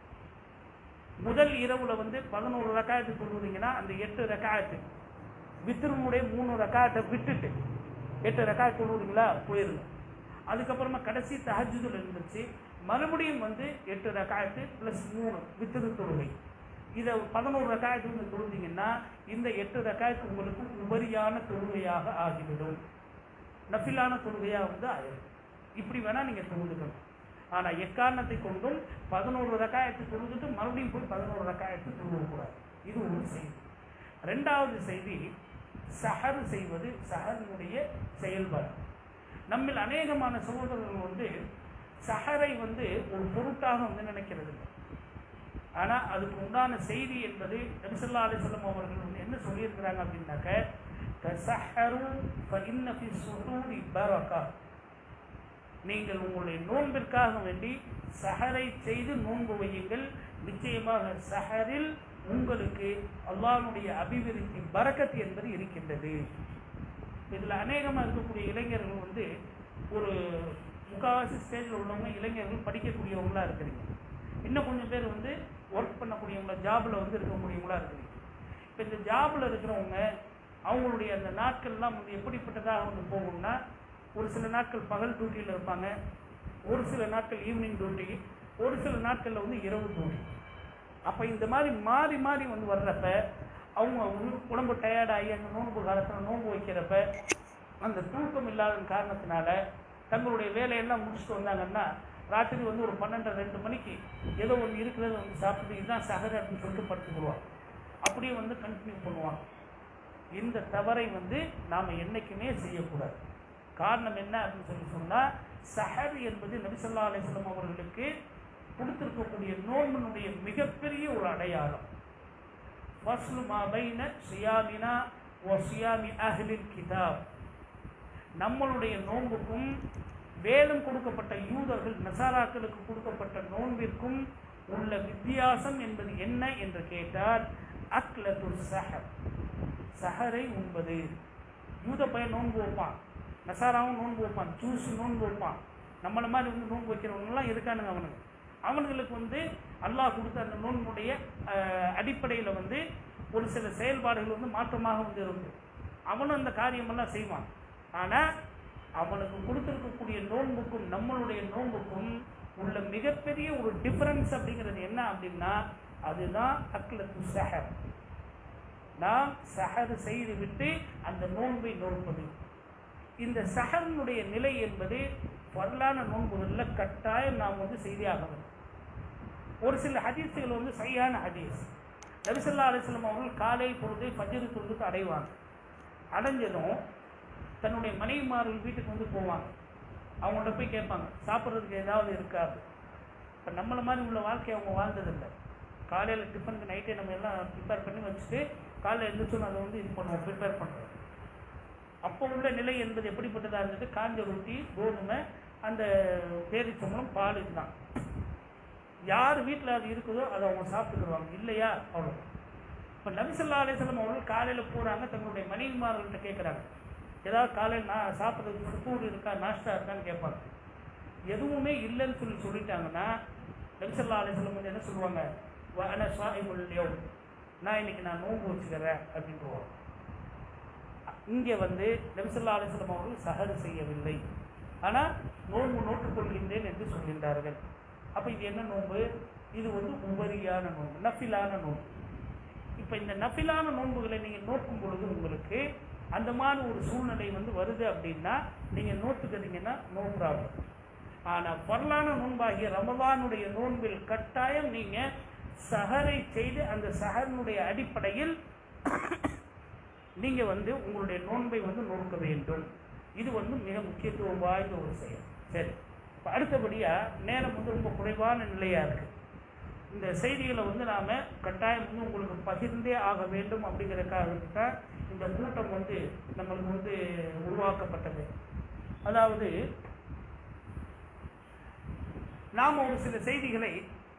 முதல் இரவுல வந்து பதினோரு ரக்காயத்து தொழுவீங்கன்னா அந்த எட்டு ரக்காயத்து வித்திருமுடைய மூணு ரக்காயத்தை விட்டுட்டு எட்டு ரக்காயத்து தொழுவீங்களா போயிருங்க அதுக்கப்புறமா கடைசி தஹஜுதில் இருந்துச்சு மறுபடியும் வந்து எட்டு ரக்காயத்து ப்ளஸ் மூணு வித்திரு தொழுகை இதை பதினோரு ரக்காயத்து வந்து தொழுதீங்கன்னா இந்த எட்டு ரக்காயத்து உங்களுக்கு உபரியான தொழுகையாக ஆகிவிடும் நஃபிலான தொழுகையாக வந்து ஆயிடும் இப்படி வேணால் நீங்கள் தொழுதுக்கணும் ஆனால் எக்காரணத்தை கொண்டும் பதினோரு ரக்காயத்து தொழுதுட்டு மறுபடியும் போய் பதினோரு ரக்காயத்து தொழுவக்கூடாது இது ஒரு செய்தி ரெண்டாவது செய்தி சஹர் செய்வது சஹரினுடைய செயல்பாடு நம்மில் அநேகமான சகோதரர்கள் வந்து சஹரை வந்து ஒரு பொருட்டாக வந்து நினைக்கிறது இல்லை ஆனால் அதுக்கு உண்டான செய்தி என்பது நபிசல்லா அலிசல்லம் அவர்கள் வந்து என்ன சொல்லியிருக்கிறாங்க அப்படின்னாக்க தசஹரு ஃபஇன்ன ஃபி சுதூரி பரக்கா நீங்கள் உங்களுடைய நோன்பிற்காக வேண்டி சஹரை செய்து நோன்பு வையுங்கள் நிச்சயமாக சஹரில் உங்களுக்கு அல்லாஹ்வுடைய அபிவிருத்தி பரக்கத் என்பது இருக்கின்றது இதில் அநேகமாக இருக்கக்கூடிய இளைஞர்கள் வந்து ஒரு முக்கால்வாசி ஸ்டேஜில் உள்ளவங்க இளைஞர்கள் படிக்கக்கூடியவங்களா இருக்கிறீங்க இன்னும் கொஞ்சம் பேர் வந்து ஒர்க் பண்ணக்கூடியவங்களா ஜாபில் வந்து இருக்கக்கூடியவங்களா இருக்கிறீங்க இப்போ இந்த ஜாபில் இருக்கிறவங்க அவங்களுடைய அந்த நாட்கள்லாம் வந்து எப்படிப்பட்டதாக வந்து போகும்னா ஒரு சில நாட்கள் பகல் டியூட்டியில் இருப்பாங்க ஒரு சில நாட்கள் ஈவினிங் டியூட்டி ஒரு சில நாட்களில் வந்து இரவு டியூட்டி அப்போ இந்த மாதிரி மாறி மாறி வந்து வர்றப்ப அவங்க உ- உடம்பு டயர்டாகி அந்த நோன்பு காலத்தில் நோன்பு வைக்கிறப்ப அந்த தூக்கம் இல்லாத காரணத்தினால தங்களுடைய வேலையெல்லாம் முடிச்சுட்டு வந்தாங்கன்னா ராத்திரி வந்து ஒரு பன்னெண்டு ரெண்டு மணிக்கு ஏதோ ஒன்று இருக்கிறத வந்து சாப்பிட்டு இதுதான் சகர் அப்படின்னு சொல்லிட்டு படுத்துக்குருவாங்க அப்படியே வந்து கண்டினியூ பண்ணுவாங்க இந்த தவறை வந்து நாம் என்றைக்குமே செய்யக்கூடாது காரணம் என்ன அப்படின்னு சொல்லி சொன்னால் சஹர் என்பது நபிசல்லா அலிஸ்லாம் அவர்களுக்கு கொடுத்திருக்கக்கூடிய நோன்பினுடைய மிகப்பெரிய ஒரு அடையாளம் ஃபஸ்லு மா பைன சியாமினா ஓ சியாமி அஹ்லில் கிதாப் நம்மளுடைய நோன்புக்கும் வேதம் கொடுக்கப்பட்ட யூதர்கள் நசாராக்களுக்கு கொடுக்கப்பட்ட நோன்பிற்கும் உள்ள வித்தியாசம் என்பது என்ன என்று கேட்டால் அக்லத்து சஹர் சஹரை உண்பது யூத பையன் நோன்பு வைப்பான் நசாராவும் நோன்பு வைப்பான் ஜூஸ் நோன்பு வைப்பான் நம்மளை மாதிரி வந்து நோன்பு வைக்கிறவங்கலாம் இருக்கானுங்க அவனுங்க அவனுங்களுக்கு வந்து அல்லாஹ் கொடுத்த அந்த நோன்புடைய அடிப்படையில் வந்து ஒரு சில செயல்பாடுகள் வந்து மாற்றமாக வந்து இருந்து அவனும் அந்த காரியமெல்லாம் செய்வான் ஆனால் அவனுக்கு கொடுத்துருக்கக்கூடிய நோன்புக்கும் நம்மளுடைய நோன்புக்கும் உள்ள மிகப்பெரிய ஒரு டிஃபரன்ஸ் அப்படிங்கிறது என்ன அப்படின்னா அதுதான் அக்லத்து சஹர் நாம் சஹர் செய்து விட்டு அந்த நோன்பை நோற்பது இந்த சஹரனுடைய நிலை என்பது வரலான நோன்புகளில் கட்டாயம் நாம் வந்து செய்தியாக வேண்டும் ஒரு சில ஹதீஸுகள் வந்து சரியான ஹதீஸ் நபிசல்லா அலிஸ்லாம் அவர்கள் காலை பொழுது பஜ்ரு தொழுதுக்கு அடைவாங்க அடைஞ்சதும் தன்னுடைய மனைவிமார்கள் வீட்டுக்கு வந்து போவாங்க அவங்கள்ட்ட போய் கேட்பாங்க சாப்பிட்றதுக்கு ஏதாவது இருக்காது இப்போ நம்மளை மாதிரி உள்ள வாழ்க்கையை அவங்க வாழ்ந்ததில்லை காலையில் டிஃபனுக்கு நைட்டே நம்ம எல்லாம் ப்ரிப்பேர் பண்ணி வச்சுட்டு காலையில் எழுந்திரிச்சோம் அதை வந்து இது பண்ணுவோம் ப்ரிப்பேர் பண்ணுறோம் அப்போ உள்ள நிலை என்பது எப்படிப்பட்டதாக இருந்தது காஞ்ச ரொட்டி கோதுமை அந்த பேரிச்சம்பளம் பால் இதுதான் யார் வீட்டில் அது இருக்குதோ அதை அவங்க சாப்பிட்டுக்குருவாங்க இல்லையா அவ்வளோ இப்போ நபிசல்லா அலிஸ்லாம் அவர்கள் காலையில் போகிறாங்க தங்களுடைய மனைவிமார்கள்ட்ட கேட்குறாங்க ஏதாவது காலையில் நான் சாப்பிட்றதுக்கு ஃபுட் இருக்கா நாஷ்டா இருக்கான்னு கேட்பாங்க எதுவுமே இல்லைன்னு சொல்லி சொல்லிட்டாங்கன்னா நபிசல்லா அலிஸ்லாம் வந்து என்ன சொல்லுவாங்க வன சுவாமிமுல்லையோ நான் இன்னைக்கு நான் நோன்பு வச்சுக்கிறேன் அப்படின்ட்டுருவாங்க இங்கே வந்து நபிசல்லா அலிஸ்லாம் அவர்கள் சஹர் செய்யவில்லை ஆனால் நோன்பு நோட்டுக் கொள்கின்றேன் என்று சொல்கின்றார்கள் அப்போ இது என்ன நோன்பு இது வந்து உபரியான நோன்பு நஃபிலான நோன்பு இப்போ இந்த நஃபிலான நோன்புகளை நீங்கள் நோக்கும் பொழுது உங்களுக்கு அந்த மாதிரி ஒரு சூழ்நிலை வந்து வருது அப்படின்னா நீங்கள் நோட்டுக்கிறீங்கன்னா நோ ப்ராப்ளம் ஆனால் பரலான நோன்பாகிய ரமதானுடைய நோன்பில் கட்டாயம் நீங்கள் சஹரை செய்து அந்த சஹரனுடைய அடிப்படையில் நீங்கள் வந்து உங்களுடைய நோன்பை வந்து நோக்க வேண்டும் இது வந்து மிக முக்கியத்துவம் வாய்ந்த ஒரு செயல் சரி இப்போ அடுத்தபடியாக நேரம் வந்து ரொம்ப குறைவான நிலையாக இருக்குது இந்த செய்திகளை வந்து நாம் கட்டாயம் வந்து உங்களுக்கு பகிர்ந்தே ஆக வேண்டும் அப்படிங்கிறதுக்காக தான் இந்த கூட்டம் வந்து நம்மளுக்கு வந்து உருவாக்கப்பட்டது அதாவது நாம் ஒரு சில செய்திகளை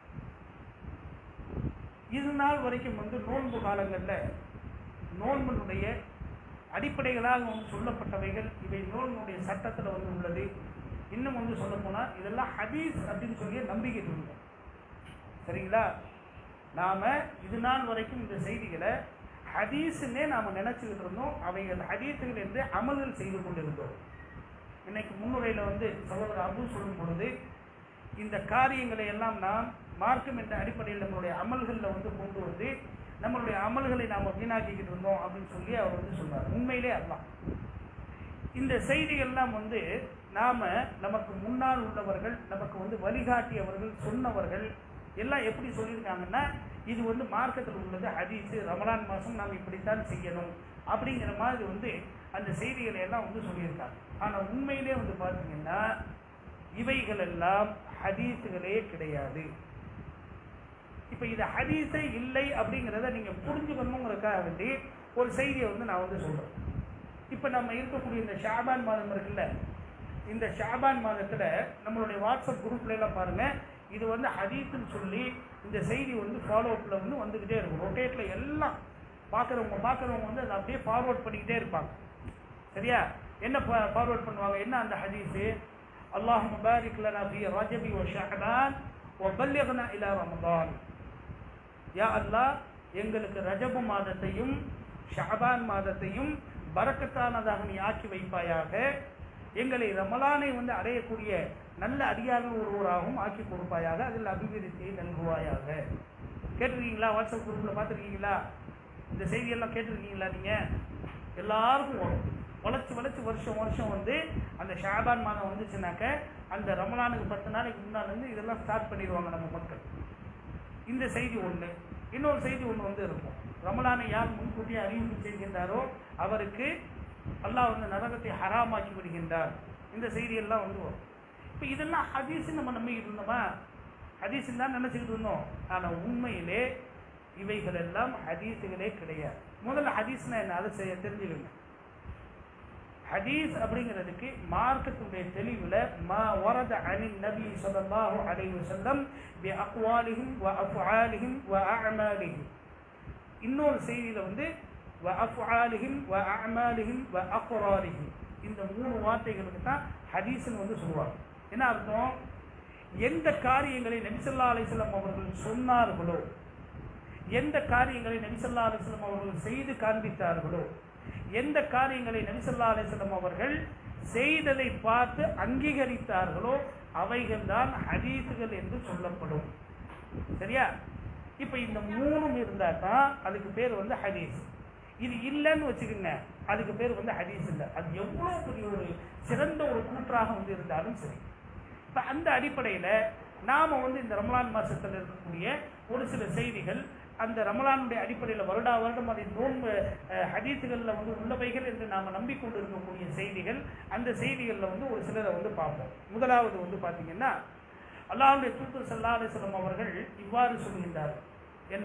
இது நாள் வரைக்கும் வந்து நோன்பு காலங்களில் நோன்பினுடைய அடிப்படைகளாக வந்து சொல்லப்பட்டவைகள் இவை நோன்பினுடைய சட்டத்தில் வந்து உள்ளது இன்னும் வந்து சொல்லப்போனால் இதெல்லாம் ஹதீஸ் அப்படின்னு சொல்லி நம்பிக்கை இருந்தோம் சரிங்களா நாம் இது நாள் வரைக்கும் இந்த செய்திகளை ஹதீஸுன்னே நாம் நினச்சிக்கிட்டு இருந்தோம் அவைகள் ஹதீஸுகள் என்று அமல்கள் செய்து கொண்டிருந்தோம் இன்னைக்கு முன்னுரையில் வந்து சகோதரர் அபு சொல்லும் பொழுது இந்த காரியங்களை எல்லாம் நாம் மார்க்கம் என்ற அடிப்படையில் நம்மளுடைய அமல்களில் வந்து கொண்டு வந்து நம்மளுடைய அமல்களை நாம் வீணாக்கிக்கிட்டு இருந்தோம் அப்படின்னு சொல்லி அவர் வந்து சொன்னார் உண்மையிலே அதுதான் இந்த செய்திகள்லாம் வந்து நாம் நமக்கு முன்னால் உள்ளவர்கள் நமக்கு வந்து வழிகாட்டியவர்கள் சொன்னவர்கள் எல்லாம் எப்படி சொல்லியிருக்காங்கன்னா இது வந்து மார்க்கத்தில் உள்ளது ஹதீஸு ரமலான் மாதம் நாம் இப்படித்தான் செய்யணும் அப்படிங்கிற மாதிரி வந்து அந்த செய்திகளை எல்லாம் வந்து சொல்லியிருக்காங்க ஆனால் உண்மையிலே வந்து பார்த்தீங்கன்னா இவைகளெல்லாம் ஹதீஸுகளே கிடையாது இப்போ இது ஹதீஸே இல்லை அப்படிங்கிறத நீங்கள் புரிஞ்சுக்கணுங்கிறதுக்காக வேண்டி ஒரு செய்தியை வந்து நான் வந்து சொல்கிறேன் இப்போ நம்ம இருக்கக்கூடிய இந்த ஷாபான் மாதம் இருக்குல்ல இந்த ஷாபான் மாதத்தில் நம்மளுடைய வாட்ஸ்அப் குரூப்ல எல்லாம் பாருங்கள் இது வந்து ஹதீஸ்னு சொல்லி இந்த செய்தி வந்து ஃபாலோ அப்பில் வந்து வந்துக்கிட்டே இருக்கும் ரொட்டேட்டில் எல்லாம் பார்க்குறவங்க பார்க்குறவங்க வந்து அதை அப்படியே ஃபார்வர்ட் பண்ணிக்கிட்டே இருப்பாங்க சரியா என்ன ஃபார்வர்ட் பண்ணுவாங்க என்ன அந்த ஹதீஸு அல்லாஹ் முபாரிக் லனா ஃபி ரஜபி வ ஷஅபான் வ பல்லிக்னா இலா ரமதான் யா அல்லாஹ் எங்களுக்கு ரஜபு மாதத்தையும் ஷஅபான் மாதத்தையும் பரக்கத்தானதாக நீ ஆக்கி வைப்பாயாக எங்களை ரமலானை வந்து அடையக்கூடிய நல்ல அடியார்கள் ஒருவராகவும் ஆக்கி கொடுப்பாயாக அதில் அபிவிருத்தியை நல்குவாயாக கேட்டிருக்கீங்களா வாட்ஸ்அப் குரூப்பில் பார்த்துருக்கீங்களா இந்த செய்தியெல்லாம் கேட்டிருக்கீங்களா நீங்கள் எல்லாருக்கும் வரும் வளைச்சு வளைச்சு வருஷம் வருஷம் வந்து அந்த ஷாபான் மாதம் வந்துச்சுனாக்க அந்த ரமலானுக்கு பத்து நாளைக்கு முன்னாலேருந்து இதெல்லாம் ஸ்டார்ட் பண்ணிடுவாங்க நம்ம மக்கள் இந்த செய்தி ஒன்று இன்னொரு செய்தி ஒன்று வந்து இருக்கும் ரமலானை யார் முன்கூட்டியே அறிவிப்பு செய்கின்றாரோ அவருக்கு அல்லாஹ் வந்து நரகத்தை ஹராமாக்கி விடுகின்றார் இந்த செய்தியெல்லாம் வந்து வரும் இப்போ இதெல்லாம் ஹதீஸ்ன்னு நம்ம நம்பிக்கிட்டு இருந்தோமா ஹதீஸ்ன்னு தான் நினச்சிக்கிட்டு இருந்தோம் ஆனால் உண்மையிலே இவைகள் எல்லாம் ஹதீஸுகளே கிடையாது முதல்ல ஹதீஸ்னா என்ன அதை செய்ய தெரிஞ்சுக்கங்க ஹதீஸ் அப்படிங்கிறதுக்கு மார்க்கத்துடைய தெளிவில் மா வரத அனின் நபி ஸல்லல்லாஹு அலைஹி வஸல்லம் பி அக்வாலிஹிம் வ அஃஆலிஹிம் வ அஅமாலிஹிம் இன்னொரு செய்தியில் வந்து வ அஃஆலிஹிம் வ அஅமாலிஹிம் வ அக்ராரிஹிம் இந்த மூணு வார்த்தைகளுக்கு தான் ஹதீஸ்னு வந்து சொல்லுவாங்க என்ன அர்த்தம் எந்த காரியங்களை நபிசல்லா அலிஸ்லாம் அவர்கள் சொன்னார்களோ எந்த காரியங்களை நபிசல்லா அலிஸ்லாம் அவர்கள் செய்து காண்பித்தார்களோ எந்த காரியங்களை நபிசல்லா அலிஸ்லாம் அவர்கள் செய்ததை பார்த்து அங்கீகரித்தார்களோ அவைகள் தான் ஹதீஸுகள் என்று சொல்லப்படும் சரியா இப்போ இந்த மூணும் இருந்தால் தான் அதுக்கு பேர் வந்து ஹதீஸ் இது இல்லைன்னு வச்சுக்கோங்க அதுக்கு பேர் வந்து ஹதீஸ் இல்லை அது எவ்வளோ பெரிய ஒரு சிறந்த ஒரு கூற்றாக வந்து இருந்தாலும் சரி இப்போ அந்த அடிப்படையில் நாம் வந்து இந்த ரமலான் மாதத்தில் இருக்கக்கூடிய ஒரு சில செய்திகள் அந்த ரமலானுடைய அடிப்படையில் வருடா வருடம் அதை நோன்பு ஹதீஸுகளில் வந்து உள்ளவைகள் என்று நாம் நம்பிக்கொண்டு இருக்கக்கூடிய செய்திகள் அந்த செய்திகளில் வந்து ஒரு சிலரை வந்து பார்ப்போம் முதலாவது வந்து பார்த்தீங்கன்னா அல்லாஹுடைய தூத்து சல்லா அலிஸ்லம் அவர்கள் இவ்வாறு சொல்கின்றார்கள் என்ன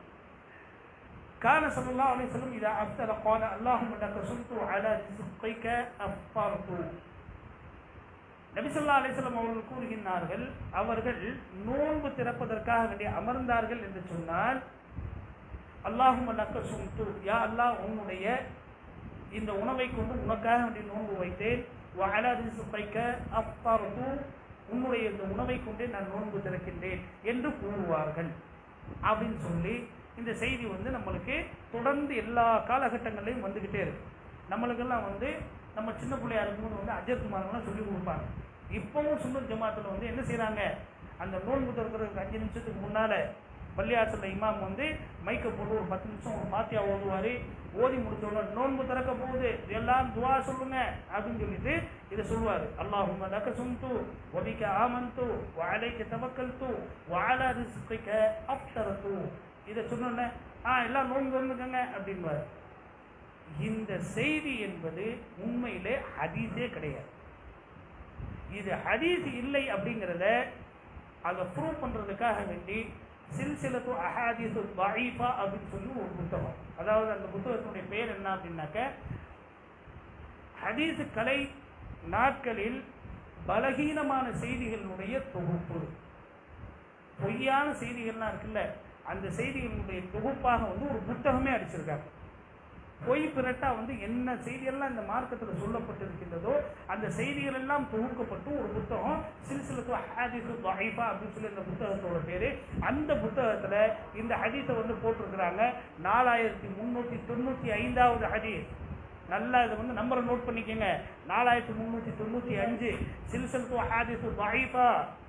கான சல்லா அலிஸ்லம் இதை அப்தல கால அல்லாஹும் சுல்து அலா ரிசுக்கைக்க அப்பார்த்து நபிசல்லா அலிஸ்லாம் அவர்கள் கூறுகின்றார்கள் அவர்கள் நோன்பு திறப்பதற்காக வேண்டி அமர்ந்தார்கள் என்று சொன்னால் அல்லாஹும் லக்க சும்து யா அல்லாஹ் உன்னுடைய இந்த உணவை கொண்டு உனக்காக வேண்டி நோன்பு வைத்தேன் வஅலா ரிசுக்கைக்க அஃப்தர்து உன்னுடைய இந்த உணவை கொண்டே நான் நோன்பு திறக்கின்றேன் என்று கூறுவார்கள் அப்படின்னு சொல்லி இந்த செய்தி வந்து நம்மளுக்கு தொடர்ந்து எல்லா காலகட்டங்களையும் வந்துக்கிட்டே இருக்கு நம்மளுக்கெல்லாம் வந்து நம்ம சின்ன பிள்ளையா இருக்கும்போது வந்து அஜய் குமார்லாம் சொல்லி கொடுப்பாங்க இப்போவும் சுந்தர் ஜமாத்தில் வந்து என்ன செய்கிறாங்க அந்த நோன்பு திறக்கிறதுக்கு அஞ்சு நிமிஷத்துக்கு முன்னால் பள்ளியாசலில் இமாம் வந்து மைக்கை போட்டு ஒரு பத்து நிமிஷம் ஒரு பாத்தியா ஓதுவார் ஓதி முடிச்சோன்னா நோன்பு திறக்க போகுது எல்லாம் துவா சொல்லுங்க அப்படின்னு சொல்லிட்டு இதை சொல்லுவார் அல்லாஹும்ம லக்க சும்து ஒபிக்க ஆமந்து வாழைக்க தவக்கல்து வாழ ரிஸ்கிக்க அப்தரத்து இதை சொன்னோன்னே ஆ எல்லாம் நோன்பு வந்துக்கங்க அப்படின்வார் இந்த செய்தி என்பது உண்மையிலே ஹதீஸே கிடையாது இது ஹதீஸ் இல்லை அப்படிங்கிறத அதை ப்ரூவ் பண்ணுறதுக்காக வேண்டி சில்சிலத்து அஹாதீசு தாயிஃபா அப்படின்னு சொல்லி ஒரு புத்தகம் அதாவது அந்த புத்தகத்தினுடைய பேர் என்ன அப்படின்னாக்க ஹதீஸ் கலை நாட்களில் பலகீனமான செய்திகளினுடைய தொகுப்பு பொய்யான செய்திகள்லாம் இருக்குல்ல அந்த செய்திகளுடைய தொகுப்பாக வந்து ஒரு புத்தகமே அடிச்சிருக்காங்க பொய் பிரட்டா வந்து என்ன செய்தியெல்லாம் இந்த மார்க்கத்தில் சொல்லப்பட்டிருக்கின்றதோ அந்த செய்திகள் எல்லாம் தொகுக்கப்பட்டு ஒரு புத்தகம் சில்சிலத்து ஹதீஸு தாயிஃபா அப்படின்னு சொல்லி அந்த புத்தகத்தோட பேரு அந்த புத்தகத்துல இந்த ஹதீஸை வந்து போட்டிருக்கிறாங்க நாலாயிரத்தி முன்னூத்தி தொண்ணூத்தி ஐந்தாவது ஹதீஸ் நல்லா இதை வந்து நம்பரை நோட் பண்ணிக்கோங்க நாலாயிரத்தி முன்னூத்தி தொண்ணூத்தி அஞ்சு சில்சிலத்து ஹதீஸு தாயிஃபா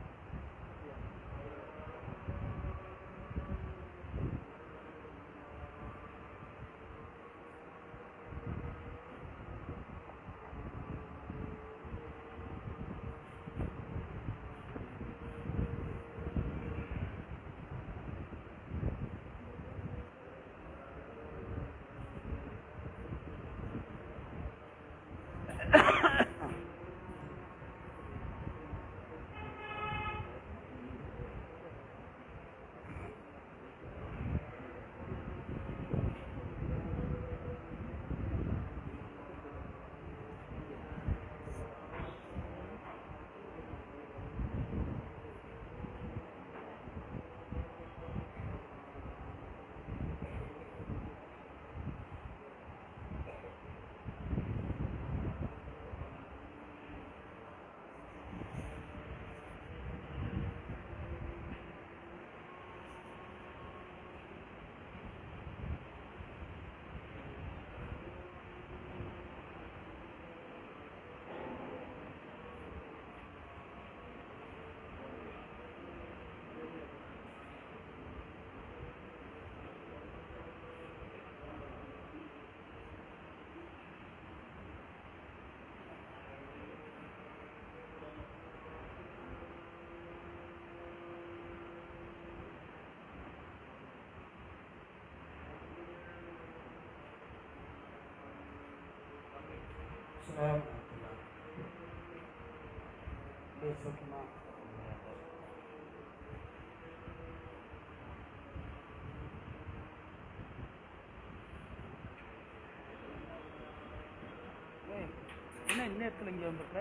السلام பேசட்டுமா ஏய், என்ன இந்நேரத்தில் இங்கே வந்துருக்க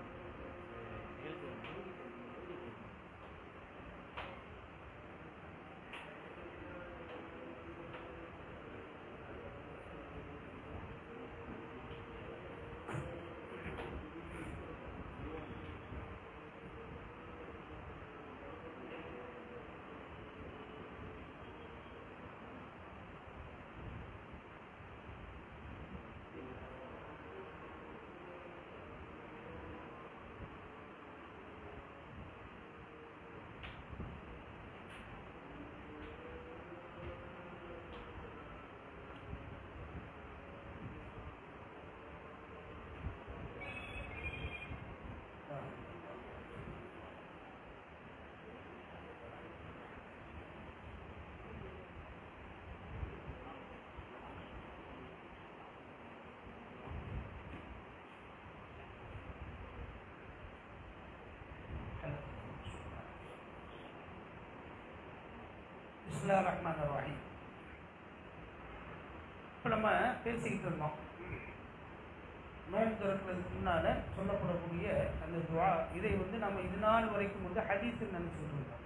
பிஸ்மில்லா ரஹ்மான் ரஹீம் இப்போ நம்ம பேசிக்கிட்டு இருந்தோம் நோன்பு திறக்கிறதுக்கு முன்னால சொல்லப்படக்கூடிய அந்த துவா இதை வந்து நம்ம இது நாள் வரைக்கும் வந்து ஹதீஸ் நினைச்சிட்டு இருந்தோம்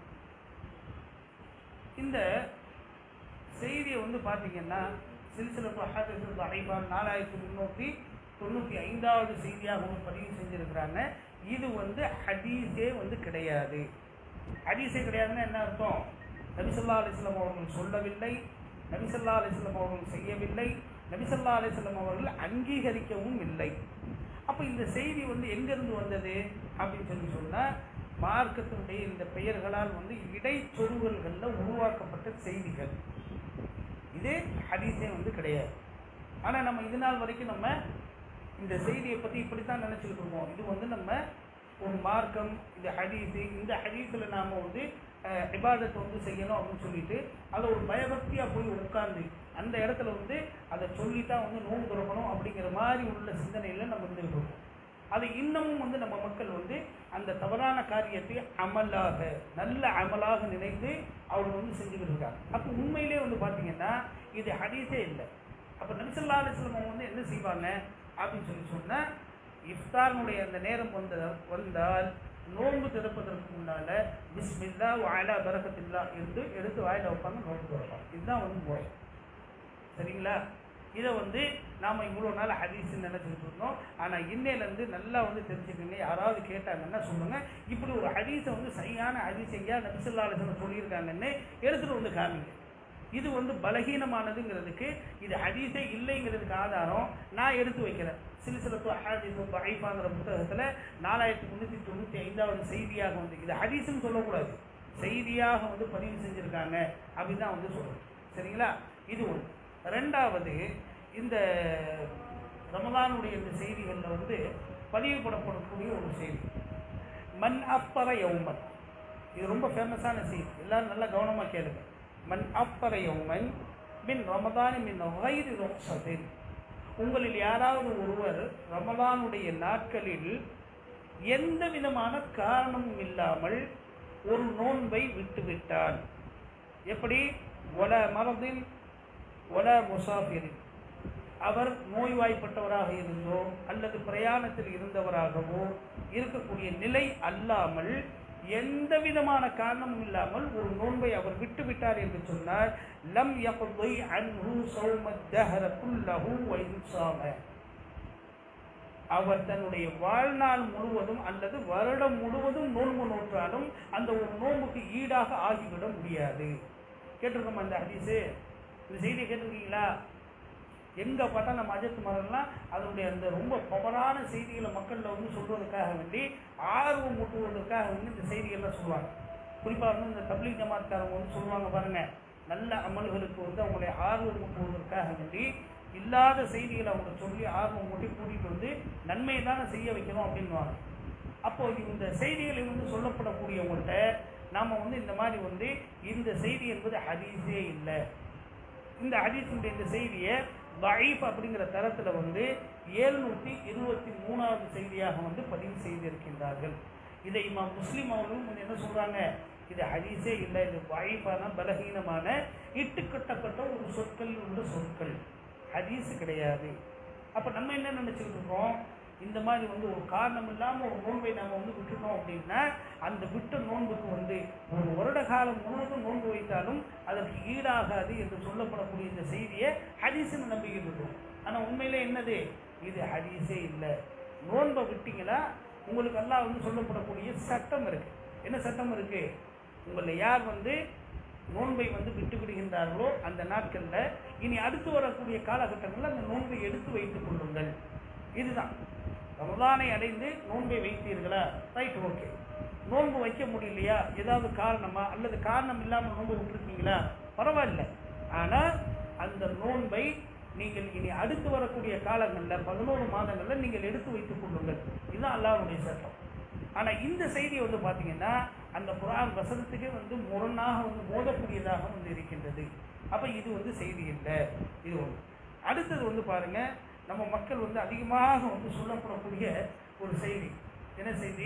இந்த செய்தியை வந்து பார்த்தீங்கன்னா சில்சிலத்து ஹதீஸ் ஐபான் நாலாயிரத்தி முன்னூற்றி தொண்ணூற்றி ஐந்தாவது செய்தியாக அவங்க பதிவு செஞ்சிருக்கிறாங்க இது வந்து ஹதீஸே வந்து கிடையாது ஹதீஸே கிடையாதுன்னா என்ன அர்த்தம் நபிசல்லா அலிஸ்லாம் அவர்கள் சொல்லவில்லை நபிசல்லா அலிஸ்லாம் அவர்கள் செய்யவில்லை நபிசல்லா அலிஸ்லாம் அவர்கள் அங்கீகரிக்கவும் இல்லை அப்போ இந்த செய்தி வந்து எங்கிருந்து வந்தது அப்படின்னு சொல்லி சொன்னால் மார்க்கத்தினுடைய இந்த பெயர்களால் வந்து இடைச்சொருவல்களில் உருவாக்கப்பட்ட செய்திகள் இது ஹதீஸே வந்து கிடையாது ஆனால் நம்ம இது நாள் வரைக்கும் நம்ம இந்த செய்தியை பற்றி இப்படித்தான் நினச்சிக்கிட்டு இருக்கோம் இது வந்து நம்ம ஒரு மார்க்கம் இந்த ஹதீஸு இந்த ஹதீஸில் நாம் வந்து அஹ், இபாதத்தை வந்து செய்யணும் அப்படின்னு சொல்லிட்டு அதை ஒரு பயபக்தியாக போய் உட்கார்ந்து அந்த இடத்துல வந்து அதை சொல்லித்தான் வந்து நோன்பு திறக்கணும் அப்படிங்கிற மாதிரி உள்ள சிந்தனையில் நம்ம இருந்துகிட்டு இருக்கோம் அது இன்னமும் வந்து நம்ம மக்கள் வந்து அந்த தவறான காரியத்தை அமலாக நல்ல அமலாக நினைத்து அவங்க வந்து செஞ்சுக்கிட்டு இருக்காங்க அப்போ உண்மையிலே வந்து பார்த்தீங்கன்னா இது ஹதீஸே இல்லை அப்போ நபிசல்லா அலிஸ்லம் அவங்க வந்து என்ன செய்வாங்க அப்படின்னு சொல்லி சொன்னால் இஃப்தாரினுடைய அந்த நேரம் வந்த வந்தால் நோன்பு திறப்பதற்கு முன்னால் பிஸ்மில்லா வாயிலா பரகத்தில்லா என்று எடுத்து வாயில வைப்பாங்க நோன்பு திறப்பாங்க இதுதான் வந்து முறை சரிங்களா இதை வந்து நாம் இவ்வளோ நாள் ஹதீஸ்ன்னு நினச்சிட்டு இருந்தோம் ஆனால் இன்னையிலேருந்து நல்லா வந்து தெரிஞ்சுக்கங்க யாராவது கேட்டாங்கன்னா சொல்லுங்க இப்படி ஒரு ஹதீஸை வந்து சரியான ஹதீஸ் எங்கேயா நபிசுல்லாலசனை சொல்லியிருக்காங்கன்னு எடுத்துகிட்டு வந்து காமிங்க இது வந்து பலகீனமானதுங்கிறதுக்கு இது ஹதீஸே இல்லைங்கிறதுக்கு ஆதாரம் நான் எடுத்து வைக்கிறேன் சிலிசிலத்து ஹதீஸ் ஐஃபாங்கிற புத்தகத்தில் நாலாயிரத்தி முந்நூற்றி தொண்ணூற்றி ஐந்தாவது செய்தியாக வந்து இது ஹதீஸ்னு சொல்லக்கூடாது செய்தியாக வந்து பதிவு செஞ்சுருக்காங்க அப்படின்னு தான் வந்து சொல்லணும் சரிங்களா இது ஒன்று ரெண்டாவது இந்த ரமலானுடைய இந்த செய்திகளில் வந்து பதிவுபடப்படக்கூடிய ஒரு செய்தி மண் அப்பற யௌமன் இது ரொம்ப ஃபேமஸான செய்தி எல்லாரும் நல்லா கவனமாக கேளுங்க மண் அப்பற யௌமன் மின் ரமதானி மின் வயிறு ரோசதின் உங்களில் யாராவது ஒருவர் ரமலானுடைய நாட்களில் எந்த விதமான காரணமும் இல்லாமல் ஒரு நோன்பை விட்டுவிட்டான் எப்படி ஒல மரதின் ஒல முசாஃபிரின் அவர் நோய்வாய்ப்பட்டவராக இருந்தோ அல்லது பிரயாணத்தில் இருந்தவராகவோ இருக்கக்கூடிய நிலை அல்லாமல் எந்த விதமான காரணமும் இல்லாமல் ஒரு நோன்பை அவர் விட்டு விட்டார் என்று சொன்னார் லம் யகுதை அன்ஹு சௌம தஹர குல்லஹு வ இன்சாம அவர் தன்னுடைய வாழ்நாள் முழுவதும் அல்லது வருடம் முழுவதும் நோன்பு நோற்றாலும் அந்த ஒரு நோன்புக்கு ஈடாக ஆகிவிட முடியாது கேட்டிருக்கோமா இந்த ஹதீஸு இந்த செய்தியை கேட்டிருக்கீங்களா எங்கே பார்த்தா நம்ம அஜத் மரம்லாம் அதனுடைய அந்த ரொம்ப பவரான செய்திகளை மக்களில் வந்து சொல்வதற்காக வேண்டி ஆர்வம் ஊட்டுவதற்காக வந்து இந்த செய்திகள்லாம் சொல்லுவாங்க குறிப்பாக வந்து இந்த தப்லீக் ஜமாத்காரங்க வந்து சொல்லுவாங்க பாருங்க நல்ல அமல்களுக்கு வந்து அவங்களை ஆர்வம் ஊட்டுவதற்காக வேண்டி இல்லாத செய்திகளை அவங்க சொல்லி ஆர்வம் ஊட்டி கூட்டிகிட்டு வந்து நன்மையை தானே செய்ய வைக்கணும் அப்படின்வாங்க அப்போ இந்த செய்திகளை வந்து சொல்லப்படக்கூடியவங்கள்ட்ட நாம் வந்து இந்த மாதிரி வந்து இந்த செய்தி என்பது ஹதீஸே இல்லை இந்த ஹதீஸினுடைய இந்த செய்தியை வயீஃப் அப்படிங்கிற தரத்தில் வந்து ஏழ்நூற்றி இருபத்தி மூணாவது செய்தியாக வந்து பதிவு செய்திருக்கின்றார்கள் இதை இமாம் முஸ்லீம் அவர்களும் வந்து என்ன சொல்கிறாங்க இது ஹதீஸே இல்லை இது வாய்ப்பான பலகீனமான இட்டுக்கட்டப்பட்ட ஒரு சொற்கள் உள்ள சொற்கள் ஹதீஸ் கிடையாது அப்போ நம்ம என்ன நினச்சிக்கிட்டு இருக்கோம் இந்த மாதிரி வந்து ஒரு காரணம் இல்லாமல் ஒரு நோன்பை நாம் வந்து விட்டுட்டோம் அப்படின்னா அந்த விட்ட நோன்புக்கு வந்து ஒரு வருட காலம் முழுவதும் நோன்பு வைத்தாலும் அதற்கு ஈடாகாது என்று சொல்லப்படக்கூடிய இந்த செய்தியை ஹதீஸ்னு நம்பிக்கிட்டு இருக்கோம் ஆனால் உண்மையிலே என்னது இது ஹதீஸே இல்லை நோன்பை விட்டீங்களா உங்களுக்கு எல்லாம் வந்து சொல்லப்படக்கூடிய சட்டம் இருக்கு என்ன சட்டம் இருக்கு உங்களை யார் வந்து நோன்பை வந்து விட்டு விடுகின்றார்களோ அந்த நாட்களில் இனி அடுத்து வரக்கூடிய காலகட்டங்களில் அந்த நோன்பை எடுத்து வைத்துக் கொள்ளுங்கள் இதுதான் ரமதானை அடைந்து நோன்பை வைத்தீர்களா ரைட் ஓகே நோன்பு வைக்க முடியலையா ஏதாவது காரணமா அல்லது காரணம் இல்லாமல் நோன்பு விட்டுருக்கீங்களா பரவாயில்ல ஆனால் அந்த நோன்பை நீங்கள் இனி அடுத்து வரக்கூடிய காலங்களில் பதினோரு மாதங்களில் நீங்கள் எடுத்து வைத்துக் கொள்ளுங்கள் இதுதான் அல்லாஹ்வுடைய சட்டம் ஆனால் இந்த செய்தி வந்து பார்த்தீங்கன்னா அந்த குரான் வசனத்துக்கே வந்து முரணாக வந்து மோதக்கூடியதாக வந்து இருக்கின்றது அப்போ இது வந்து செய்தி இல்லை இது ஒன்று அடுத்தது வந்து பாருங்க நம்ம மக்கள் வந்து அதிகமாக வந்து சொல்லப்படக்கூடிய ஒரு செய்தி என்ன செய்தி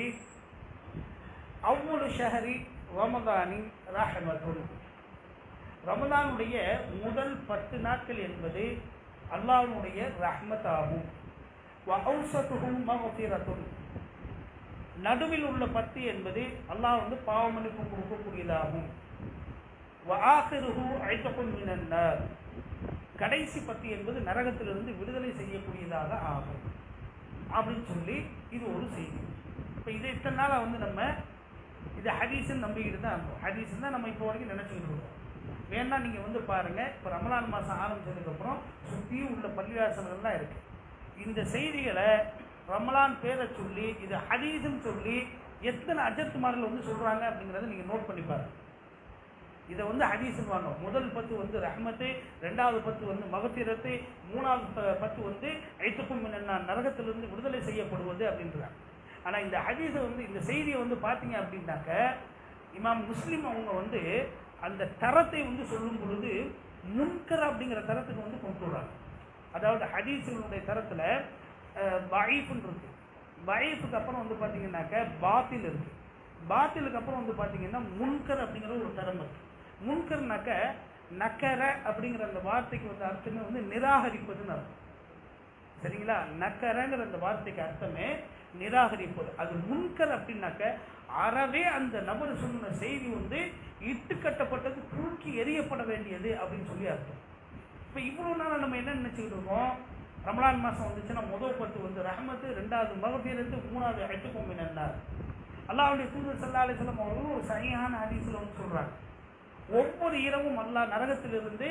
அவ்வளவு ஷஹரி ரமதானி ரஹமத்துல் ரமதானுடைய முதல் பத்து நாட்கள் என்பது அல்லாஹ்வுடைய ரஹ்மத் ஆகும் வஅௌசத்துஹும் மஃபிரத்துன் நடுவில் உள்ள பத்து என்பது அல்லாஹ் வந்து பாவ மன்னிப்பு கொடுக்கக்கூடியதாகும் வஆகிருஹு ஐதகுன் மினன் நார் கடைசி பத்து என்பது நரகத்திலிருந்து விடுதலை செய்யக்கூடியதாக ஆகும் அப்படின்னு சொல்லி இது ஒரு செய்தி இப்போ இதை இத்தனை நாளாக வந்து நம்ம இது ஹதீஸ்ன்னு நம்பிக்கிட்டு தான் இருந்தோம் ஹதீஸ்ன்னு தான் நம்ம இப்போ வரைக்கும் நினச்சிக்கிட்டு இருக்கோம் வேணா நீங்கள் வந்து பாருங்கள் இப்போ ரமலான் மாதம் ஆரம்பிச்சதுக்கப்புறம் சுற்றி உள்ள பள்ளிவாசல்கள்லாம் இருக்குது இந்த செய்திகளை ரமலான் பேரை சொல்லி இது ஹதீஸ்ன்னு சொல்லி எத்தனை அஜத்துமார்கள் வந்து சொல்கிறாங்க அப்படிங்கிறத நீங்கள் நோட் பண்ணி பாருங்க இதை வந்து ஹதீஸ்வாங்க முதல் பத்து வந்து ரஹ்மத்து ரெண்டாவது பத்து வந்து மகத்திரத்து மூணாவது ப- பத்து வந்து ஐத்துக்கும் மினன்னா நரகத்திலிருந்து விடுதலை செய்யப்படுவது அப்படின்றாங்க ஆனால் இந்த ஹதீஸை வந்து இந்த செய்தியை வந்து பார்த்தீங்க அப்படின்னாக்க இமாம் முஸ்லிம் அவங்க வந்து அந்த தரத்தை வந்து சொல்லும் பொழுது முன்கர் அப்படிங்கிற தரத்துக்கு வந்து கொண்டு வராங்க அதாவது ஹதீஸுடைய தரத்தில் வயஃபுன்னு இருக்கு வயஃபுக்கு அப்புறம் வந்து பார்த்தீங்கன்னாக்க பாத்தில் இருக்கு பாத்திலுக்கு அப்புறம் வந்து பார்த்தீங்கன்னா முன்கர் அப்படிங்கிற ஒரு தரம் இருக்கு முன்கர்னாக்க நக்கர அப்படிங்கிற அந்த வார்த்தைக்கு வந்து அர்த்தமே வந்து நிராகரிப்பதுன்னு அர்த்தம் சரிங்களா நக்கரங்கிற அந்த வார்த்தைக்கு அர்த்தமே நிராகரிப்பது அது முன்கர் அப்படின்னாக்க அறவே அந்த நபர் சொன்ன செய்தி வந்து இட்டுக்கட்டப்பட்டது தூக்கி எறியப்பட வேண்டியது அப்படின்னு சொல்லி அர்த்தம் இப்போ இவ்வளோ நாள் நம்ம என்ன நினச்சிக்கிட்டு இருக்கோம் ரமலான் மாதம் வந்துச்சுன்னா முதல் பத்து வந்து ரஹமத்து ரெண்டாவது மகபீரத்து மூணாவது அழைத்துக்கும் என்னார் அல்லாஹ்வுடைய தூதர் சல்லா அலிஸ்லாம் அவர்களும் ஒரு சரியான ஹதீஸில் வந்து சொல்கிறாங்க ஒவ்வொரு இரவும் அல்லாஹ் நரகத்திலிருந்து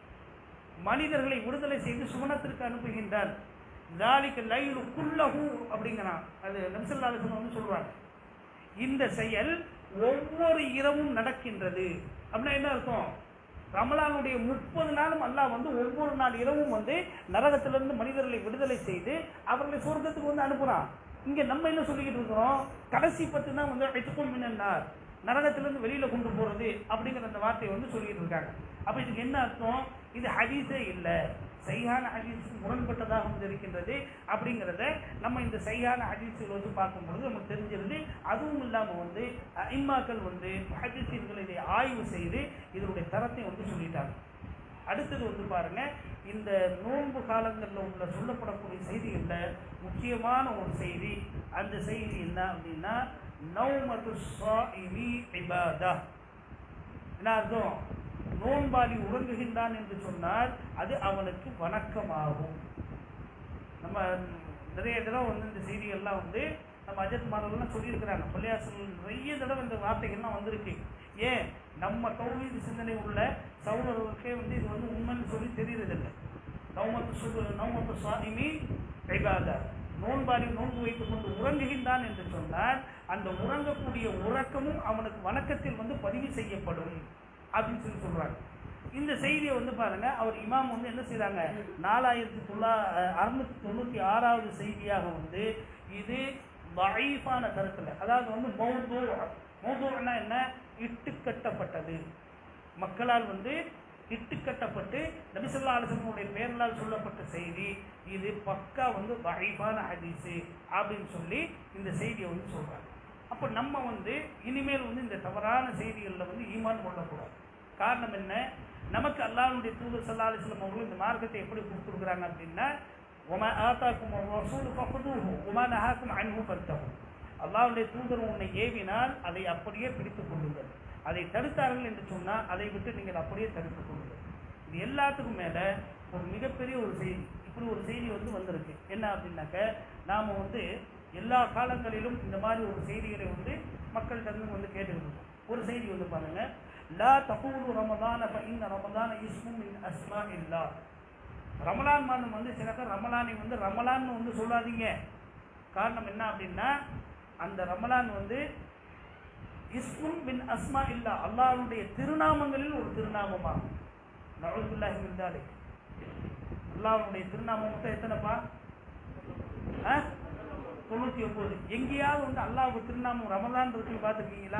மனிதர்களை விடுதலை செய்து சுவனத்திற்கு அனுப்புகின்றார் தாலிக்கு லைலு குல்லஹு அப்படிங்கிறான் அது நபிசல்லா அலிஸ்லாம் வந்து சொல்கிறாங்க இந்த செயல் ஒவ்வொரு இரவும் நடக்கின்றது அப்படின்னா என்ன அர்த்தம் ரமலானுடைய முப்பது நாளும் அல்லாஹ் வந்து ஒவ்வொரு நாள் இரவும் வந்து நரகத்திலிருந்து மனிதர்களை விடுதலை செய்து அவர்களை சொர்க்கத்துக்கு வந்து அனுப்புறான் இங்க நம்ம என்ன சொல்லிக்கிட்டு இருக்கிறோம் கடைசி பத்து தான் வந்து எட்டுக்கும் மின்னார் நரகத்திலிருந்து வெளியில கொண்டு போறது அப்படிங்கிற அந்த வார்த்தையை வந்து சொல்லிட்டு இருக்காங்க அப்ப இதுக்கு என்ன அர்த்தம் இது ஹதீஸே இல்லை சையான ஹதீஸுக்கு முரண்பட்டதாக வந்து இருக்கின்றது அப்படிங்கிறத நம்ம இந்த சையான ஹதீஸுகள் வந்து பார்க்கும்பொழுது நமக்கு தெரிஞ்சிருது அதுவும் இல்லாமல் வந்து இம்மாக்கள் வந்து ஹதீஸீன்கள் இதை ஆய்வு செய்து இதனுடைய தரத்தை வந்து சொல்லிட்டாங்க அடுத்தது வந்து பாருங்க இந்த நோன்பு காலங்களில் உள்ள சொல்லப்படக்கூடிய செய்திகளில் முக்கியமான ஒரு செய்தி அந்த செய்தி என்ன அப்படின்னா நௌமது ஸாயிமி இபாதா என்ன அர்த்தம் நோன்பாளி உறங்குகின்றான் என்று சொன்னால் அது அவனுக்கு வணக்கமாகும் நம்ம நிறைய தடவை வந்து இந்த செய்திகள்லாம் வந்து நம்ம அஜித் மாடல்லாம் சொல்லியிருக்கிறாங்க பள்ளியாசல் நிறைய தடவை இந்த வார்த்தைகள்லாம் வந்திருக்கு ஏன் நம்ம தௌஹீது சிந்தனை உள்ள சகோதரர்களுக்கே வந்து இது வந்து உண்மைன்னு சொல்லி தெரியறதில்லை நவமத்து சுகு நவமத்து சுவாமிமி கைகாதா நோன்பாரி நோன்பு வைத்துக் கொண்டு உறங்குகின்றான் என்று சொன்னால் அந்த உறங்கக்கூடிய உறக்கமும் அவனுக்கு வணக்கத்தில் வந்து பதிவு செய்யப்படும் அப்படின்னு சொல்லி சொல்றாங்க இந்த செய்தியை வந்து பாருங்க அவர் இமாம் வந்து என்ன செய்றாங்க நாலாயிரத்தி தொள்ளா அறுநூத்தி தொண்ணூத்தி ஆறாவது செய்தியாக வந்து இது வகைஃபான கருத்துல அதாவது வந்து மௌது மௌதுனா என்ன இட்டுக்கட்டப்பட்டது மக்களால் வந்து இட்டுக்கட்டப்பட்டு நபிசல்லா அலிசனுடைய பெயர்களால் சொல்லப்பட்ட செய்தி இது பக்கா வந்து வகைஃபான ஹதீஸு அப்படின்னு சொல்லி இந்த செய்தியை வந்து சொல்றாங்க அப்போ நம்ம வந்து இனிமேல் வந்து இந்த தவறான செய்திகளில் வந்து ஈமான் கொள்ளக்கூடாது காரணம் என்ன நமக்கு அல்லாஹ்வுடைய தூதர் சல்லா அலிஸ்லாம் அவர்கள் இந்த மார்க்கத்தை எப்படி கொடுத்துருக்குறாங்க அப்படின்னா உமா ஆத்தாக்கும் ரசூல் ஃபகுதுஹு உமா நஹாக்கும் அன்ஹு ஃபர்தஹு அல்லாஹ்வுடைய தூதர் உன்னை ஏவினால் அதை அப்படியே பிடித்துக் கொள்ளுங்கள் அதை தடுத்தார்கள் என்று சொன்னால் அதை விட்டு நீங்கள் அப்படியே தடுத்துக் கொள்ளுங்கள் இது எல்லாத்துக்கும் மேலே ஒரு மிகப்பெரிய ஒரு செய்தி இப்படி ஒரு செய்தி வந்து வந்திருக்கு என்ன அப்படின்னாக்க நாம் வந்து எல்லா காலங்களிலும் இந்த மாதிரி ஒரு செய்திகளை வந்து மக்கள்கிட்ட இருந்து வந்து கேட்டுக்கிட்டு இருக்கோம் ஒரு செய்தி வந்து பாருங்க லா தகூலு ரமதான இந்த ரமதான இஸ்மும் மின் அஸ்மா இல்லா ரமலான் மாதம் வந்து சில பேர் ரமலானை வந்து ரமலான்னு வந்து சொல்லாதீங்க காரணம் என்ன அப்படின்னா அந்த ரமலான் வந்து இஸ்மும் பின் அஸ்மா இல்லா அல்லாஹ்வுடைய திருநாமங்களில் ஒரு திருநாமமாகும் நவதுல்லாஹி மின்தாலே அல்லாஹ்வுடைய திருநாமம் மொத்தம் எத்தனைப்பா ஆ? தொண்ணூத்தி ஒன்பது எங்கேயாவது வந்து அல்லாஹ் திருநாமம் ரமலான் இருக்கு பார்த்துருக்கீங்களா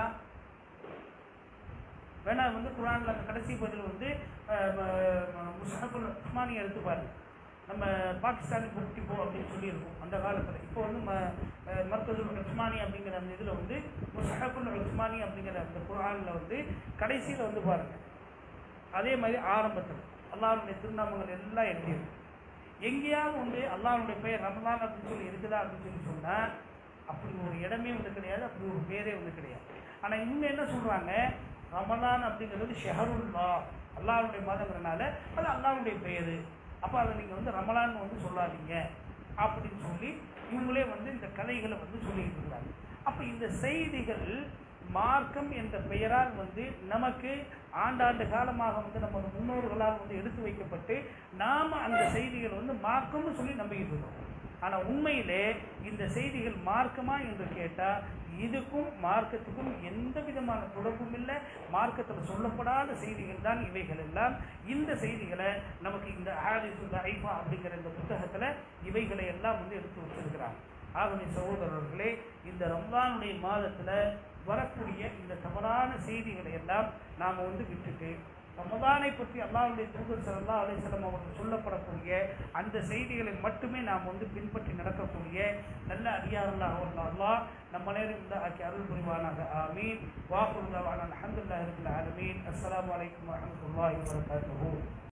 வேணா வந்து குரான்ல அந்த கடைசி பதில் வந்து முஸ்ஹபுல் உஸ்மானி எடுத்து பாருங்க நம்ம பாகிஸ்தானி புக் டிப்போ அப்படின்னு சொல்லியிருக்கோம் அந்த காலத்தில் இப்போ வந்து ம மர்கதுல் உஸ்மானி அப்படிங்கிற அந்த இதில் வந்து முஸ்ஹபுல் உஸ்மானி அப்படிங்கிற அந்த குரானில் வந்து கடைசியில் வந்து பாருங்க அதே மாதிரி ஆரம்பத்தில் அல்லாஹ்வுடைய திருநாமங்கள் எல்லாம் எழுதியிருக்கு எங்கேயாவது வந்து அல்லாஹ்வுடைய பெயர் ரமலான் அப்படின்னு சொல்லி இருக்குதா அப்படின்னு சொல்லி சொன்னால் அப்படி ஒரு இடமே வந்து கிடையாது அப்படி ஒரு பேரே வந்து கிடையாது ஆனால் இவங்க என்ன சொல்கிறாங்க ரமலான் அப்படிங்கிறது ஷெஹருல்லா அல்லாஹ்வுடைய மாதங்கிறனால அது அல்லாஹ்வுடைய பெயர் அப்போ அதை நீங்கள் வந்து ரமலான் வந்து சொல்லாதீங்க அப்படின்னு சொல்லி இவங்களே வந்து இந்த கதைகளை வந்து சொல்லிட்டு இருக்கிறாங்க அப்போ இந்த செய்திகள் மார்க்கம் என்ற பெயரால் வந்து நமக்கு ஆண்டாண்டு காலமாக வந்து நமது முன்னோர்களால் வந்து எடுத்து வைக்கப்பட்டு நாம் அந்த செய்திகள் வந்து மார்க்கம்னு சொல்லி நம்பிக்கிட்டு இருக்கோம் ஆனால் உண்மையிலே இந்த செய்திகள் மார்க்கமா என்று கேட்டால் இதுக்கும் மார்க்கத்துக்கும் எந்த விதமான தொடர்பும் இல்லை மார்க்கத்தில் சொல்லப்படாத செய்திகள் தான் இவைகள் எல்லாம் இந்த செய்திகளை நமக்கு இந்த ஹாரிசு ஐஃபா அப்படிங்கிற இந்த புத்தகத்தில் இவைகளை எல்லாம் வந்து எடுத்து வச்சிருக்கிறாங்க ஆகவே சகோதரர்களே இந்த ரம்ஜானுடைய மாதத்தில் வரக்கூடிய இந்த தவறான செய்திகளை எல்லாம் நாம் வந்து விட்டுட்டு ரமதானை பற்றி அல்லாஹ்வுடைய தூதர் ஸல்லல்லாஹு அலைஹி வஸல்லம் அவர்கள் சொல்லப்படக்கூடிய அந்த செய்திகளை மட்டுமே நாம் வந்து பின்பற்றி நடக்கக்கூடிய நல்ல அடியார்களாக உள்ள அல்லாஹ் நம்ம நேரம் இந்த ஆக்கி அருள் புரிவானாக ஆமீன் வாக்குல்லாவான அல்ஹம்துலில்லாஹி ரபில் ஆலமீன் அஸ்ஸலாமு அலைக்கும் வரஹ்மத்துல்லாஹி வபரகாத்துஹு